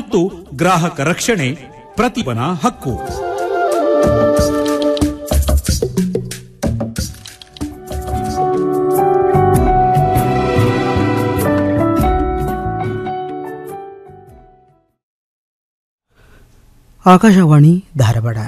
ಮತ್ತು ಗ್ರಾಹಕ ರಕ್ಷಣೆ ಪ್ರತಿಭನ ಹಕ್ಕು ಆಕಾಶವಾಣಿ ಧಾರವಾಡ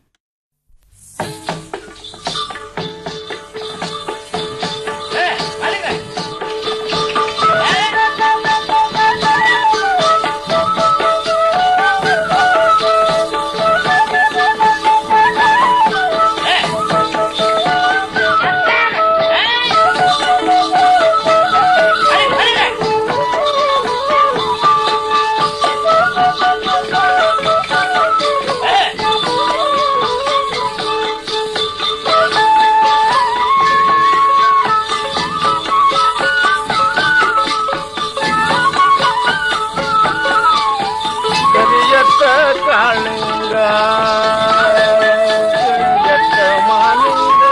ಕರಿಯತ್ತ ಕಾಳಿಂಗ ಕರಿಯತ್ತ ಮಾಲಿಂಗ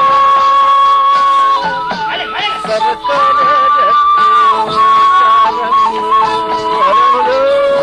ಸರಸರ ರತ್ನ ಕಾರಂಗಿ ಹರಳು.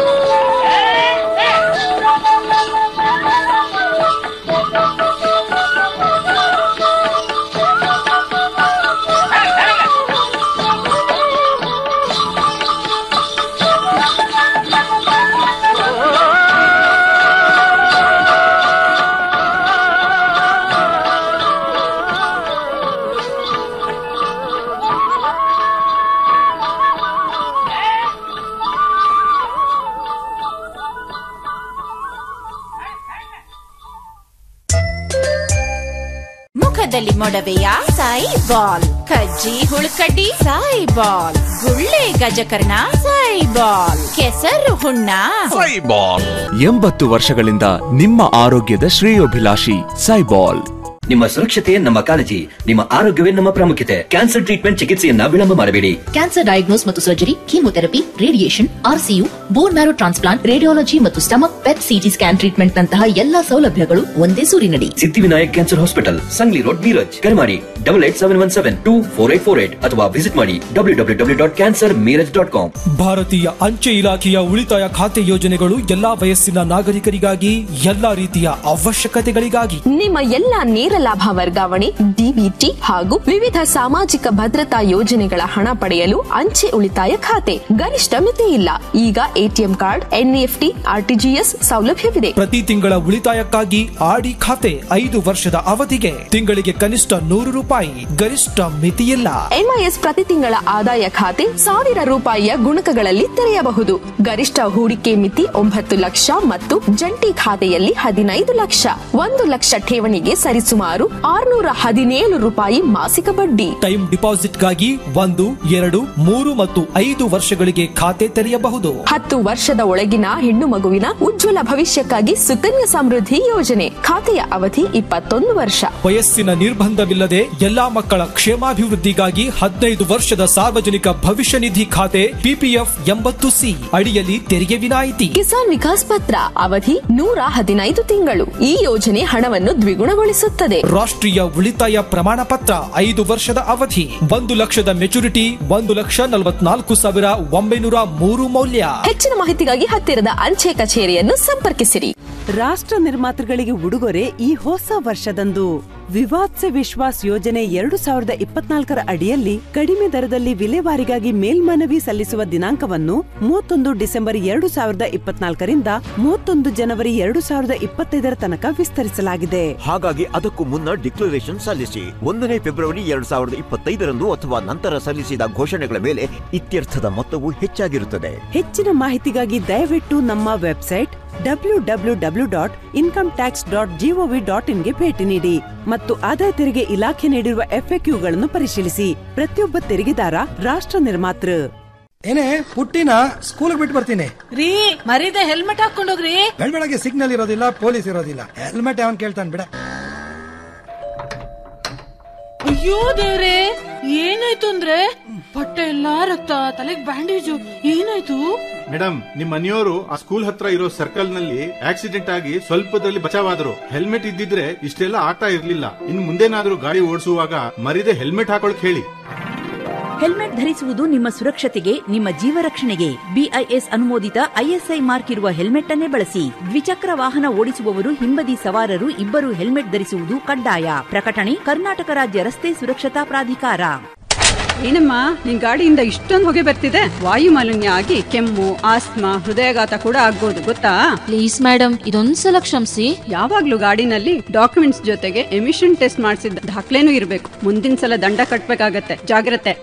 ಮುಖದಲ್ಲಿ ಮೊಡವೆಯ ಸಾಯಿ ಬಾಲ್ ಕಜ್ಜಿ ಹುಳುಕಡ್ಡಿ ಸಾಯಿ ಬಾಲ್ ಗುಳ್ಳೆ ಗಜಕರ್ಣ ಸಾಯಿ ಬಾಲ್ ಕೆಸರು ಹುಣ್ಣ ಎಂಬತ್ತು ವರ್ಷಗಳಿಂದ ನಿಮ್ಮ ಆರೋಗ್ಯದ ಶ್ರೇಯೋಭಿಲಾಷಿ ಸೈಬಾಲ್ ನಿಮ್ಮ ಸುರಕ್ಷತೆ ನಮ್ಮ ಕಾಳಜಿ ನಿಮ್ಮ ಆರೋಗ್ಯವೇ ನಮ್ಮ ಪ್ರಾಮುಖ್ಯತೆ ಕ್ಯಾನ್ಸರ್ ಟ್ರೀಟ್ಮೆಂಟ್ ಚಿಕಿತ್ಸೆಯನ್ನ ವಿಳಂಬ ಮಾಡಬೇಡಿ ಕ್ಯಾನ್ಸರ್ ಡಯಾಗ್ನೋಸ್ ಮತ್ತು surgery chemotherapy radiation RCU bone marrow transplant radiology ಮತ್ತು stomach PET CT scan treatment ನಂತಹ ಎಲ್ಲಾ ಸೌಲಭ್ಯಗಳು ಒಂದೇ ಸೂರಿನಡಿ Siddhivinayak cancer hospital Sangli road Miraj ಕರೆ ಮಾಡಿ double eight seven one seven two four eight four eight ಅಥವಾ ವಿಸಿಟ್ ಮಾಡಿ W W W dot cancer Miraj dot com ಭಾರತೀಯ ಅಂಚೆ ಇಲಾಖೆಯ ಉಳಿತಾಯ ಖಾತೆ ಯೋಜನೆಗಳು ಎಲ್ಲಾ ವಯಸ್ಸಿನ ನಾಗರಿಕರಿಗಾಗಿ ಎಲ್ಲಾ ರೀತಿಯ ಅವಶ್ಯಕತೆಗಳಿಗಾಗಿ ನಿಮ್ಮ ಎಲ್ಲ ನೇರ ಲಾಭ ವರ್ಗಾವಣೆ ಡಿಬಿಟಿ ಹಾಗೂ ವಿವಿಧ ಸಾಮಾಜಿಕ ಭದ್ರತಾ ಯೋಜನೆಗಳ ಹಣ ಪಡೆಯಲು ಅಂಚೆ ಉಳಿತಾಯ ಖಾತೆ ಗರಿಷ್ಠ ಮಿತಿ ಇಲ್ಲ ಈಗ ಎಟಿಎಂ ಕಾರ್ಡ್ ಎನ್ಇಎಫ್ಟಿ ಆರ್ಟಿಜಿಎಸ್ ಸೌಲಭ್ಯವಿದೆ ಪ್ರತಿ ತಿಂಗಳ ಉಳಿತಾಯಕ್ಕಾಗಿ ಆಡಿ ಖಾತೆ ಐದು ವರ್ಷದ ಅವಧಿಗೆ ತಿಂಗಳಿಗೆ ಕನಿಷ್ಠ ನೂರು ರೂಪಾಯಿ ಗರಿಷ್ಠ ಮಿತಿಯಿಲ್ಲ ಎಂಐಎಸ್ ಪ್ರತಿ ತಿಂಗಳ ಆದಾಯ ಖಾತೆ ಸಾವಿರ ರೂಪಾಯಿಯ ಗುಣಕಗಳಲ್ಲಿ ತೆರೆಯಬಹುದು ಗರಿಷ್ಠ ಹೂಡಿಕೆ ಮಿತಿ ಒಂಬತ್ತು ಲಕ್ಷ ಮತ್ತು ಜಂಟಿ ಖಾತೆಯಲ್ಲಿ ಹದಿನೈದು ಲಕ್ಷ ಒಂದು ಲಕ್ಷ ಠೇವಣಿಗೆ ಸರಿಸುಮಾರು ಆರ್ನೂರ ಹದಿನೇಳು ರೂಪಾಯಿ ಮಾಸಿಕ ಬಡ್ಡಿ ಟೈಮ್ ಡಿಪಾಸಿಟ್ಗಾಗಿ ಒಂದು ಎರಡು ಮೂರು ಮತ್ತು ಐದು ವರ್ಷಗಳಿಗೆ ಖಾತೆ ತೆರೆಯಬಹುದು ಹತ್ತು ವರ್ಷದ ಒಳಗಿನ ಹೆಣ್ಣು ಮಗುವಿನ ಉಜ್ವಲ ಭವಿಷ್ಯಕ್ಕಾಗಿ ಸುಕನ್ಯಾ ಸಮೃದ್ಧಿ ಯೋಜನೆ ಖಾತೆಯ ಅವಧಿ ಇಪ್ಪತ್ತೊಂದು ವರ್ಷ ವಯಸ್ಸಿನ ನಿರ್ಬಂಧವಿಲ್ಲದೆ ಎಲ್ಲಾ ಮಕ್ಕಳ ಕ್ಷೇಮಾಭಿವೃದ್ಧಿಗಾಗಿ ಹದಿನೈದು ವರ್ಷದ ಸಾರ್ವಜನಿಕ ಭವಿಷ್ಯ ನಿಧಿ ಖಾತೆ ಪಿಪಿಎಫ್ ಎಂಬತ್ತು ಸಿ ಅಡಿಯಲ್ಲಿ ತೆರಿಗೆ ವಿನಾಯಿತಿ ಕಿಸಾನ್ ವಿಕಾಸ್ ಪತ್ರ ಅವಧಿ ನೂರ ಹದಿನೈದು ತಿಂಗಳು ಈ ಯೋಜನೆ ಹಣವನ್ನು ದ್ವಿಗುಣಗೊಳಿಸುತ್ತದೆ ರಾಷ್ಟ್ರೀಯ ಉಳಿತಾಯ ಪ್ರಮಾಣ ಪತ್ರ ಐದು ವರ್ಷದ ಅವಧಿ ಒಂದು ಲಕ್ಷದ ಮೆಚುರಿಟಿ ಒಂದು ಲಕ್ಷ ನಲವತ್ನಾಲ್ಕು ಸಾವಿರ ಒಂಬೈನೂರ ಮೂರು ಮೌಲ್ಯ ಹೆಚ್ಚಿನ ಮಾಹಿತಿಗಾಗಿ ಹತ್ತಿರದ ಅಂಚೆ ಕಚೇರಿಯನ್ನು ಸಂಪರ್ಕಿಸಿರಿ ರಾಷ್ಟ್ರ ನಿರ್ಮಾತೃಗಳಿಗೆ ಉಡುಗೊರೆ ಈ ಹೊಸ ವರ್ಷದಂದು ವಿವಾದ್ ಸೆ ವಿಶ್ವಾಸ್ ಯೋಜನೆ ಎರಡು ಸಾವಿರದ ಇಪ್ಪತ್ನಾಲ್ಕರ ಅಡಿಯಲ್ಲಿ ಕಡಿಮೆ ದರದಲ್ಲಿ ವಿಲೇವಾರಿಗಾಗಿ ಮೇಲ್ಮನವಿ ಸಲ್ಲಿಸುವ ದಿನಾಂಕವನ್ನು ಮೂವತ್ತೊಂದು ಡಿಸೆಂಬರ್ ಎರಡು ಸಾವಿರದ ಇಪ್ಪತ್ನಾಲ್ಕರಿಂದ ಮೂವತ್ತೊಂದು ಜನವರಿ ಎರಡು ಸಾವಿರದ ಇಪ್ಪತ್ತೈದರ ತನಕ ವಿಸ್ತರಿಸಲಾಗಿದೆ ಹಾಗಾಗಿ ಅದಕ್ಕೂ ಮುನ್ನ ಡಿಕ್ಲರೇಷನ್ ಸಲ್ಲಿಸಿ ಒಂದನೇ ಫೆಬ್ರವರಿ ಎರಡ್ ಸಾವಿರದ ಇಪ್ಪತ್ತೈದರಂದು ಅಥವಾ ನಂತರ ಸಲ್ಲಿಸಿದ ಘೋಷಣೆಗಳ ಮೇಲೆ ಇತ್ಯರ್ಥದ ಮೊತ್ತವು ಹೆಚ್ಚಾಗಿರುತ್ತದೆ ಹೆಚ್ಚಿನ ಮಾಹಿತಿಗಾಗಿ ದಯವಿಟ್ಟು ನಮ್ಮ website W W W dot income tax dot G O V dot ಇನ್ಗೆ ಭೇಟಿ ನೀಡಿ ಮತ್ತು ಆದಾಯ ತೆರಿಗೆ ಇಲಾಖೆ ನೀಡಿರುವ ಎಫ್ಎಕ್ಯೂಗಳನ್ನು ಪರಿಶೀಲಿಸಿ ಪ್ರತಿಯೊಬ್ಬ ತೆರಿಗೆದಾರ ರಾಷ್ಟ್ರ ನಿರ್ಮಾತೃ ಏನೇ ಪುಟ್ಟಿನ ಸ್ಕೂಲ್ ಬಿಟ್ಟು ಬರ್ತೀನಿ ರೀ ಮರೀದೆ ಹೆಲ್ಮೆಟ್ ಹಾಕೊಂಡೋಗ್ರಿ ಬೆಳಗ್ಗೆ ಸಿಗ್ನಲ್ ಇರೋದಿಲ್ಲ ಪೊಲೀಸ್ ಇರೋದಿಲ್ಲ ಹೆಲ್ಮೆಟ್ ಯಾವನ್ ಕೇಳ್ತಾನೆ ಬಿಡ ಅಯ್ಯೋ ದೇವ್ರೆ ಏನಾಯ್ತು ಅಂದ್ರೆ ಬಟ್ಟೆ ಎಲ್ಲಾ ರಕ್ತ ತಲೆಗ್ ಬ್ಯಾಂಡೇಜು ಏನಾಯ್ತು ಮೇಡಮ್ ನಿಮ್ ಮನೆಯವರು ಆ ಸ್ಕೂಲ್ ಹತ್ರ ಇರೋ ಸರ್ಕಲ್ ನಲ್ಲಿ ಆಕ್ಸಿಡೆಂಟ್ ಆಗಿ ಸ್ವಲ್ಪದಲ್ಲಿ ಬಚಾವಾದ್ರು ಹೆಲ್ಮೆಟ್ ಇದ್ದಿದ್ರೆ ಇಷ್ಟೆಲ್ಲ ಆಗ್ತಾ ಇರ್ಲಿಲ್ಲ ಇನ್ ಮುಂದೇನಾದ್ರೂ ಗಾಡಿ ಓಡಿಸುವಾಗ ಮರಿದೆ ಹೆಲ್ಮೆಟ್ ಹಾಕೊಳಕ್ ಹೇಳಿ ಹೆಲ್ಮೆಟ್ ಧರಿಸುವುದು ನಿಮ್ಮ ಸುರಕ್ಷತೆಗೆ ನಿಮ್ಮ ಜೀವ ರಕ್ಷಣೆಗೆ ಬಿಐಎಸ್ ಅನುಮೋದಿತ ಐಎಸ್ಐ ಮಾರ್ಕ್ ಇರುವ ಹೆಲ್ಮೆಟ್ ಅನ್ನೇ ಬಳಸಿ ದ್ವಿಚಕ್ರ ವಾಹನ ಓಡಿಸುವವರು ಹಿಂಬದಿ ಸವಾರರು ಇಬ್ಬರು ಹೆಲ್ಮೆಟ್ ಧರಿಸುವುದು ಕಡ್ಡಾಯ ಪ್ರಕಟಣೆ ಕರ್ನಾಟಕ ರಾಜ್ಯ ರಸ್ತೆ ಸುರಕ್ಷತಾ ಪ್ರಾಧಿಕಾರ ಏನಮ್ಮ ನಿನ್ ಗಾಡಿಯಿಂದ ಇಷ್ಟೊಂದು ಹೊಗೆ ಬರ್ತಿದೆ ವಾಯು ಮಾಲಿನ್ಯ ಆಗಿ ಕೆಮ್ಮು ಆಸ್ತಮಾ ಹೃದಯಾಘಾತ ಕೂಡ ಆಗ್ಬೋದು ಗೊತ್ತಾ ಪ್ಲೀಸ್ ಮೇಡಮ್ ಇದೊಂದ್ಸಲ ಕ್ಷಮಿಸಿ ಯಾವಾಗ್ಲೂ ಗಾಡಿನಲ್ಲಿ ಡಾಕ್ಯುಮೆಂಟ್ಸ್ ಜೊತೆಗೆ ಎಮಿಷನ್ ಟೆಸ್ಟ್ ಮಾಡಿಸಿದ ದಾಖಲೆನೂ ಇರಬೇಕು ಮುಂದಿನ ಸಲ ದಂಡ ಕಟ್ಬೇಕಾಗತ್ತೆ ಜಾಗ್ರತೆ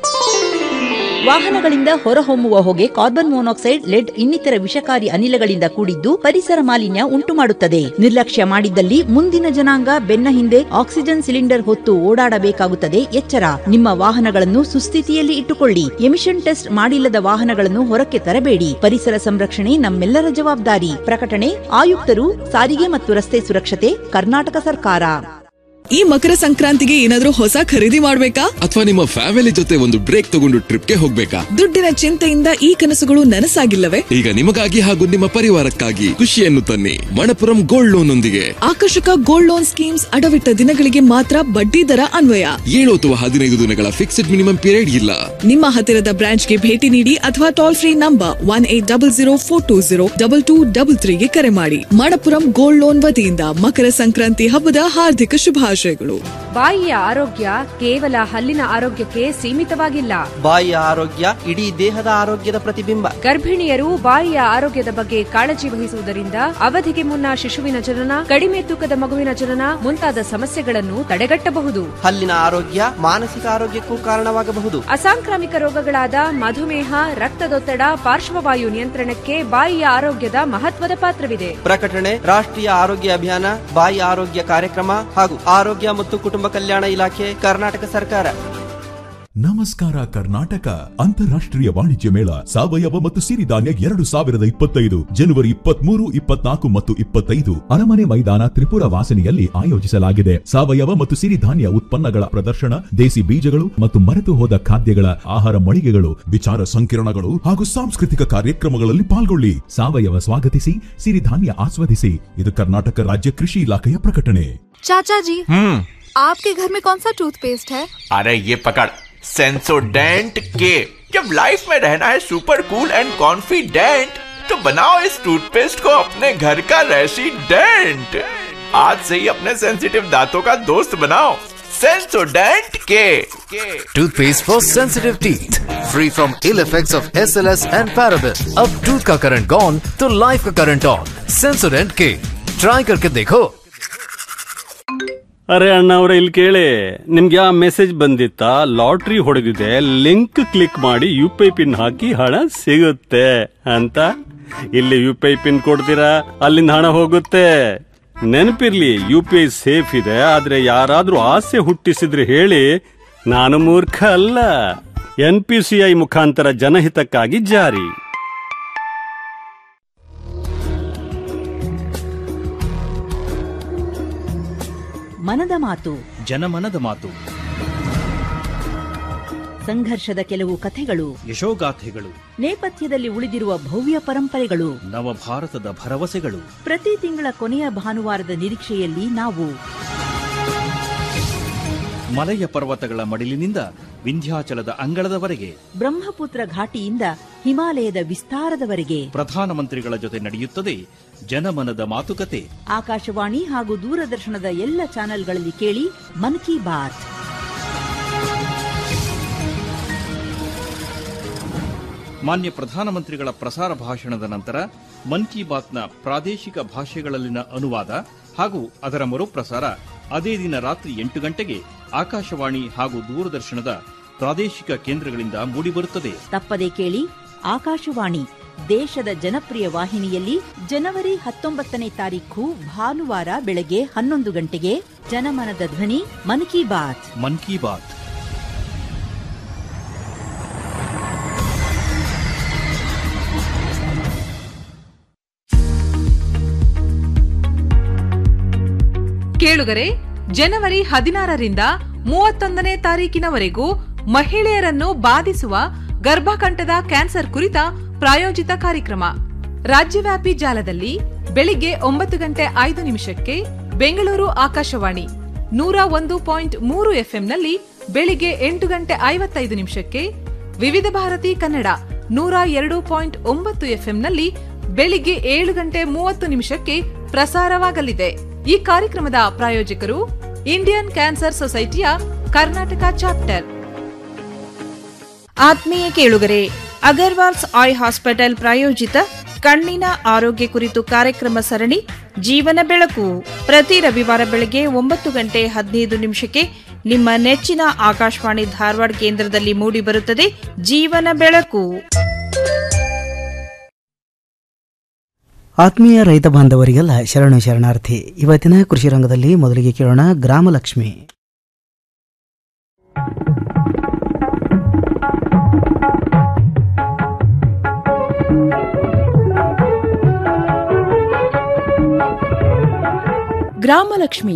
ವಾಹನಗಳಿಂದ ಹೊರಹೊಮ್ಮುವ ಹೊಗೆ ಕಾರ್ಬನ್ ಮೊನಾಕ್ಸೈಡ್ ಲೆಡ್ ಇನ್ನಿತರ ವಿಷಕಾರಿ ಅನಿಲಗಳಿಂದ ಕೂಡಿದ್ದು ಪರಿಸರ ಮಾಲಿನ್ಯ ಉಂಟು ಮಾಡುತ್ತದೆ ನಿರ್ಲಕ್ಷ್ಯ ಮಾಡಿದ್ದಲ್ಲಿ ಮುಂದಿನ ಜನಾಂಗ ಬೆನ್ನ ಹಿಂದೆ ಆಕ್ಸಿಜನ್ ಸಿಲಿಂಡರ್ ಹೊತ್ತು ಓಡಾಡಬೇಕಾಗುತ್ತದೆ ಎಚ್ಚರ ನಿಮ್ಮ ವಾಹನಗಳನ್ನು ಸುಸ್ಥಿತಿಯಲ್ಲಿ ಇಟ್ಟುಕೊಳ್ಳಿ ಎಮಿಷನ್ ಟೆಸ್ಟ್ ಮಾಡಿಲ್ಲದ ವಾಹನಗಳನ್ನು ಹೊರಕ್ಕೆ ತರಬೇಡಿ ಪರಿಸರ ಸಂರಕ್ಷಣೆ ನಮ್ಮೆಲ್ಲರ ಜವಾಬ್ದಾರಿ ಪ್ರಕಟಣೆ ಆಯುಕ್ತರು ಸಾರಿಗೆ ಮತ್ತು ರಸ್ತೆ ಸುರಕ್ಷತೆ ಕರ್ನಾಟಕ ಸರ್ಕಾರ ಈ ಮಕರ ಸಂಕ್ರಾಂತಿಗೆ ಏನಾದ್ರೂ ಹೊಸ ಖರೀದಿ ಮಾಡ್ಬೇಕಾ ಅಥವಾ ನಿಮ್ಮ ಫ್ಯಾಮಿಲಿ ಜೊತೆ ಒಂದು ಬ್ರೇಕ್ ತಗೊಂಡು ಟ್ರಿಪ್ಗೆ ಹೋಗ್ಬೇಕಾ ದುಡ್ಡಿನ ಚಿಂತೆಯಿಂದ ಈ ಕನಸುಗಳು ನನಸಾಗಿಲ್ಲವೇ ಈಗ ನಿಮಗಾಗಿ ಹಾಗೂ ನಿಮ್ಮ ಪರಿವಾರಕ್ಕಾಗಿ ಖುಷಿಯನ್ನು ತನ್ನಿ ಮಣಪುರಂ ಗೋಲ್ಡ್ ಲೋನ್ ಒಂದಿಗೆ ಆಕರ್ಷಕ ಗೋಲ್ಡ್ ಲೋನ್ ಸ್ಕೀಮ್ಸ್ ಅಡವಿಟ್ಟ ದಿನಗಳಿಗೆ ಮಾತ್ರ ಬಡ್ಡಿ ದರ ಅನ್ವಯ ಏಳು ಅಥವಾ ಹದಿನೈದು ದಿನಗಳ ಫಿಕ್ಸ್ಡ್ ಮಿನಿಮಮ್ ಪೀರಿಯಡ್ ಇಲ್ಲ ನಿಮ್ಮ ಹತ್ತಿರದ ಬ್ರಾಂಚ್ಗೆ ಭೇಟಿ ನೀಡಿ ಅಥವಾ toll free number one eight double zero four two zero double two double ತ್ರೀಗೆ ಕರೆ ಮಾಡಿ ಮಣಪುರಂ ಗೋಲ್ಡ್ ಲೋನ್ ವತಿಯಿಂದ ಮಕರ ಸಂಕ್ರಾಂತಿ ಹಬ್ಬದ ಹಾರ್ದಿಕ ಶುಭಾಶಯಗಳು ಬಾಯಿಯ ಆರೋಗ್ಯ ಕೇವಲ ಹಲ್ಲಿನ ಆರೋಗ್ಯಕ್ಕೆ ಸೀಮಿತವಾಗಿಲ್ಲ ಬಾಯಿಯ ಆರೋಗ್ಯ ಇಡೀ ದೇಹದ ಆರೋಗ್ಯದ ಪ್ರತಿಬಿಂಬ ಗರ್ಭಿಣಿಯರು ಬಾಯಿಯ ಆರೋಗ್ಯದ ಬಗ್ಗೆ ಕಾಳಜಿ ವಹಿಸುವುದರಿಂದ ಅವಧಿಗೆ ಮುನ್ನ ಶಿಶುವಿನ ಜನನ ಕಡಿಮೆ ತೂಕದ ಮಗುವಿನ ಜನನ ಮುಂತಾದ ಸಮಸ್ಯೆಗಳನ್ನು ತಡೆಗಟ್ಟಬಹುದು ಹಲ್ಲಿನ ಆರೋಗ್ಯ ಮಾನಸಿಕ ಆರೋಗ್ಯಕ್ಕೂ ಕಾರಣವಾಗಬಹುದು ಅಸಾಂಕ್ರಾಮಿಕ ರೋಗಗಳಾದ ಮಧುಮೇಹ ರಕ್ತದೊತ್ತಡ ಪಾರ್ಶ್ವವಾಯು ನಿಯಂತ್ರಣಕ್ಕೆ ಬಾಯಿಯ ಆರೋಗ್ಯದ ಮಹತ್ವದ ಪಾತ್ರವಿದೆ ಪ್ರಕಟಣೆ ರಾಷ್ಟ್ರೀಯ ಆರೋಗ್ಯ ಅಭಿಯಾನ ಬಾಯಿ ಆರೋಗ್ಯ ಕಾರ್ಯಕ್ರಮ ಹಾಗೂ ಆರೋಗ್ಯ ಮತ್ತು ಕುಟುಂಬ ಕಲ್ಯಾಣ ಇಲಾಖೆ ಕರ್ನಾಟಕ ಸರ್ಕಾರ ನಮಸ್ಕಾರ ಕರ್ನಾಟಕ ಅಂತಾರಾಷ್ಟ್ರೀಯ ವಾಣಿಜ್ಯ ಮೇಳ ಸಾವಯವ ಮತ್ತು ಸಿರಿಧಾನ್ಯ ಎರಡು ಸಾವಿರದ ಇಪ್ಪತ್ತೈದು ಜನವರಿ ಇಪ್ಪತ್ಮೂರು ಇಪ್ಪತ್ನಾಲ್ಕು ಮತ್ತು ಇಪ್ಪತ್ತೈದು ಅರಮನೆ ಮೈದಾನ ತ್ರಿಪುರ ವಾಸನೆಯಲ್ಲಿ ಆಯೋಜಿಸಲಾಗಿದೆ ಸಾವಯವ ಮತ್ತು ಸಿರಿಧಾನ್ಯ ಉತ್ಪನ್ನಗಳ ಪ್ರದರ್ಶನ ದೇಸಿ ಬೀಜಗಳು ಮತ್ತು ಮರೆತು ಹೋದ ಖಾದ್ಯಗಳ ಆಹಾರ ಮಳಿಗೆಗಳು ವಿಚಾರ ಸಂಕಿರಣಗಳು ಹಾಗೂ ಸಾಂಸ್ಕೃತಿಕ ಕಾರ್ಯಕ್ರಮಗಳಲ್ಲಿ ಪಾಲ್ಗೊಳ್ಳಿ ಸಾವಯವ ಸ್ವಾಗತಿಸಿ ಸಿರಿಧಾನ್ಯ ಆಸ್ವಾದಿಸಿ ಇದು ಕರ್ನಾಟಕ ರಾಜ್ಯ ಕೃಷಿ ಇಲಾಖೆಯ ಪ್ರಕಟಣೆ चाचा जी हम्म आपके घर में कौन सा टूथपेस्ट है अरे ये पकड़ सेंसोडेंट के जब लाइफ में रहना है सुपर कूल एंड कॉन्फिडेंट तो बनाओ इस टूथपेस्ट को अपने घर का रेसिडेंट आज से ही अपने सेंसिटिव दांतों का दोस्त बनाओ सेंसोडेंट के Toothpaste for sensitive teeth. Free from ill effects of SLS and paraben. अब tooth का करंट gone तो लाइफ का करंट ऑन Sensodent के ट्राई करके देखो ಅರೆ ಅಣ್ಣ ಅವ್ರೆ ಇಲ್ಲಿ ಕೇಳಿ ನಿಮ್ಗೆ ಆ ಮೆಸೇಜ್ ಬಂದಿತ್ತಾ ಲಾಟ್ರಿ ಹೊಡೆದಿದೆ ಲಿಂಕ್ ಕ್ಲಿಕ್ ಮಾಡಿ ಯು ಪಿ ಐ ಪಿನ್ ಹಾಕಿ ಹಣ ಸಿಗುತ್ತೆ ಅಂತ ಇಲ್ಲಿ ಯು ಪಿ ಐ ಪಿನ್ ಕೊಡ್ತೀರಾ ಅಲ್ಲಿಂದ ಹಣ ಹೋಗುತ್ತೆ ನೆನಪಿರ್ಲಿ ಯು ಪಿ ಐ ಸೇಫ್ ಇದೆ ಆದ್ರೆ ಯಾರಾದ್ರೂ ಆಸೆ ಹುಟ್ಟಿಸಿದ್ರೆ ಹೇಳಿ ನಾನು ಮೂರ್ಖ ಅಲ್ಲ ಎನ್ ಪಿ ಸಿ ಐ ಮುಖಾಂತರ ಜನಹಿತಕ್ಕಾಗಿ ಜಾರಿ ಮನದ ಮಾತು ಜನಮನದ ಮಾತು ಸಂಘರ್ಷದ ಕೆಲವು ಕಥೆಗಳು ಯಶೋಗಾಥೆಗಳು ನೇಪಥ್ಯದಲ್ಲಿ ಉಳಿದಿರುವ ಭವ್ಯ ಪರಂಪರೆಗಳು ನವಭಾರತದ ಭರವಸೆಗಳು ಪ್ರತಿ ತಿಂಗಳ ಕೊನೆಯ ಭಾನುವಾರದ ನಿರೀಕ್ಷೆಯಲ್ಲಿ ನಾವು ಮಲಯ ಪರ್ವತಗಳ ಮಡಿಲಿನಿಂದ ವಿಂಧ್ಯಾಚಲದ ಅಂಗಳದವರೆಗೆ ಬ್ರಹ್ಮಪುತ್ರ ಘಾಟಿಯಿಂದ ಹಿಮಾಲಯದ ವಿಸ್ತಾರದವರೆಗೆ ಪ್ರಧಾನಮಂತ್ರಿಗಳ ಜೊತೆ ನಡೆಯುತ್ತದೆ ಜನಮನದ ಮಾತುಕತೆ ಆಕಾಶವಾಣಿ ಹಾಗೂ ದೂರದರ್ಶನದ ಎಲ್ಲ ಚಾನೆಲ್ಗಳಲ್ಲಿ ಕೇಳಿ ಮನ್ ಕಿ ಬಾತ್ ಮಾನ್ಯ ಪ್ರಧಾನಮಂತ್ರಿಗಳ ಪ್ರಸಾರ ಭಾಷಣದ ನಂತರ ಮನ್ ಕಿ ಬಾತ್ನ ಪ್ರಾದೇಶಿಕ ಭಾಷೆಗಳಲ್ಲಿನ ಅನುವಾದ ಹಾಗೂ ಅದರ ಮರುಪ್ರಸಾರ ಅದೇ ದಿನ ರಾತ್ರಿ ಎಂಟು ಗಂಟೆಗೆ ಆಕಾಶವಾಣಿ ಹಾಗೂ ದೂರದರ್ಶನದ ಪ್ರಾದೇಶಿಕ ಕೇಂದ್ರಗಳಿಂದ ಮೂಡಿಬರುತ್ತದೆ ತಪ್ಪದೆ ಕೇಳಿ ಆಕಾಶವಾಣಿ ದೇಶದ ಜನಪ್ರಿಯ ವಾಹಿನಿಯಲ್ಲಿ ಜನವರಿ ಹತ್ತೊಂಬತ್ತನೇ ತಾರೀಖು ಭಾನುವಾರ ಬೆಳಗ್ಗೆ ಹನ್ನೊಂದು ಗಂಟೆಗೆ ಜನಮನದ ಧ್ವನಿ ಮನ್ ಕಿ ಬಾತ್ ಮನ್ ಕಿ ಬಾತ್ ಕೇಳುಗರೆ ಜನವರಿ ಹದಿನಾರರಿಂದ ಮೂವತ್ತೊಂದನೇ ತಾರೀಕಿನವರೆಗೂ ಮಹಿಳೆಯರನ್ನು ಬಾಧಿಸುವ ಗರ್ಭಕಂಠದ ಕ್ಯಾನ್ಸರ್ ಕುರಿತ ಪ್ರಾಯೋಜಿತ ಕಾರ್ಯಕ್ರಮ ರಾಜ್ಯವ್ಯಾಪಿ ಜಾಲದಲ್ಲಿ ಬೆಳಿಗ್ಗೆ ಒಂಬತ್ತು ಗಂಟೆ ಐದು ನಿಮಿಷಕ್ಕೆ ಬೆಂಗಳೂರು ಆಕಾಶವಾಣಿ ನೂರ ಒಂದು ಪಾಯಿಂಟ್ ಮೂರು ಎಫ್ಎಂನಲ್ಲಿ ಬೆಳಿಗ್ಗೆ ಎಂಟು ಗಂಟೆ ಐವತ್ತೈದು ನಿಮಿಷಕ್ಕೆ ವಿವಿಧ ಭಾರತಿ ಕನ್ನಡ ನೂರ ಎರಡು ಪಾಯಿಂಟ್ ಒಂಬತ್ತು ಎಫ್ಎಂನಲ್ಲಿ ಬೆಳಿಗ್ಗೆ ಏಳು ಗಂಟೆ ಮೂವತ್ತು ನಿಮಿಷಕ್ಕೆ ಪ್ರಸಾರವಾಗಲಿದೆ ಈ ಕಾರ್ಯಕ್ರಮದ ಪ್ರಾಯೋಜಕರು ಇಂಡಿಯನ್ ಕ್ಯಾನ್ಸರ್ ಸೊಸೈಟಿಯ ಕರ್ನಾಟಕ ಚಾಪ್ಟರ್ ಆತ್ಮೀಯ ಕೇಳುಗರೆ ಅಗರ್ವಾಲ್ಸ್ ಆಯ್ ಹಾಸ್ಪಿಟಲ್ ಪ್ರಾಯೋಜಿತ ಕಣ್ಣಿನ ಆರೋಗ್ಯ ಕುರಿತು ಕಾರ್ಯಕ್ರಮ ಸರಣಿ ಜೀವನ ಬೆಳಕು ಪ್ರತಿ ರವಿವಾರ ಬೆಳಗ್ಗೆ ಒಂಬತ್ತು ಗಂಟೆ ಹದಿನೈದು ನಿಮಿಷಕ್ಕೆ ನಿಮ್ಮ ನೆಚ್ಚಿನ ಆಕಾಶವಾಣಿ ಧಾರವಾಡ ಕೇಂದ್ರದಲ್ಲಿ ಮೂಡಿಬರುತ್ತದೆ ಜೀವನ ಬೆಳಕು ಆತ್ಮೀಯ ರೈತ ಬಾಂಧವರಿಗೆಲ್ಲ ಶರಣು ಶರಣಾರ್ಥಿ ಇವತ್ತಿನ ಕೃಷಿ ರಂಗದಲ್ಲಿ ಮೊದಲಿಗೆ ಕೇಳೋಣ ಗ್ರಾಮಲಕ್ಷ್ಮಿ ಗ್ರಾಮಲಕ್ಷ್ಮಿ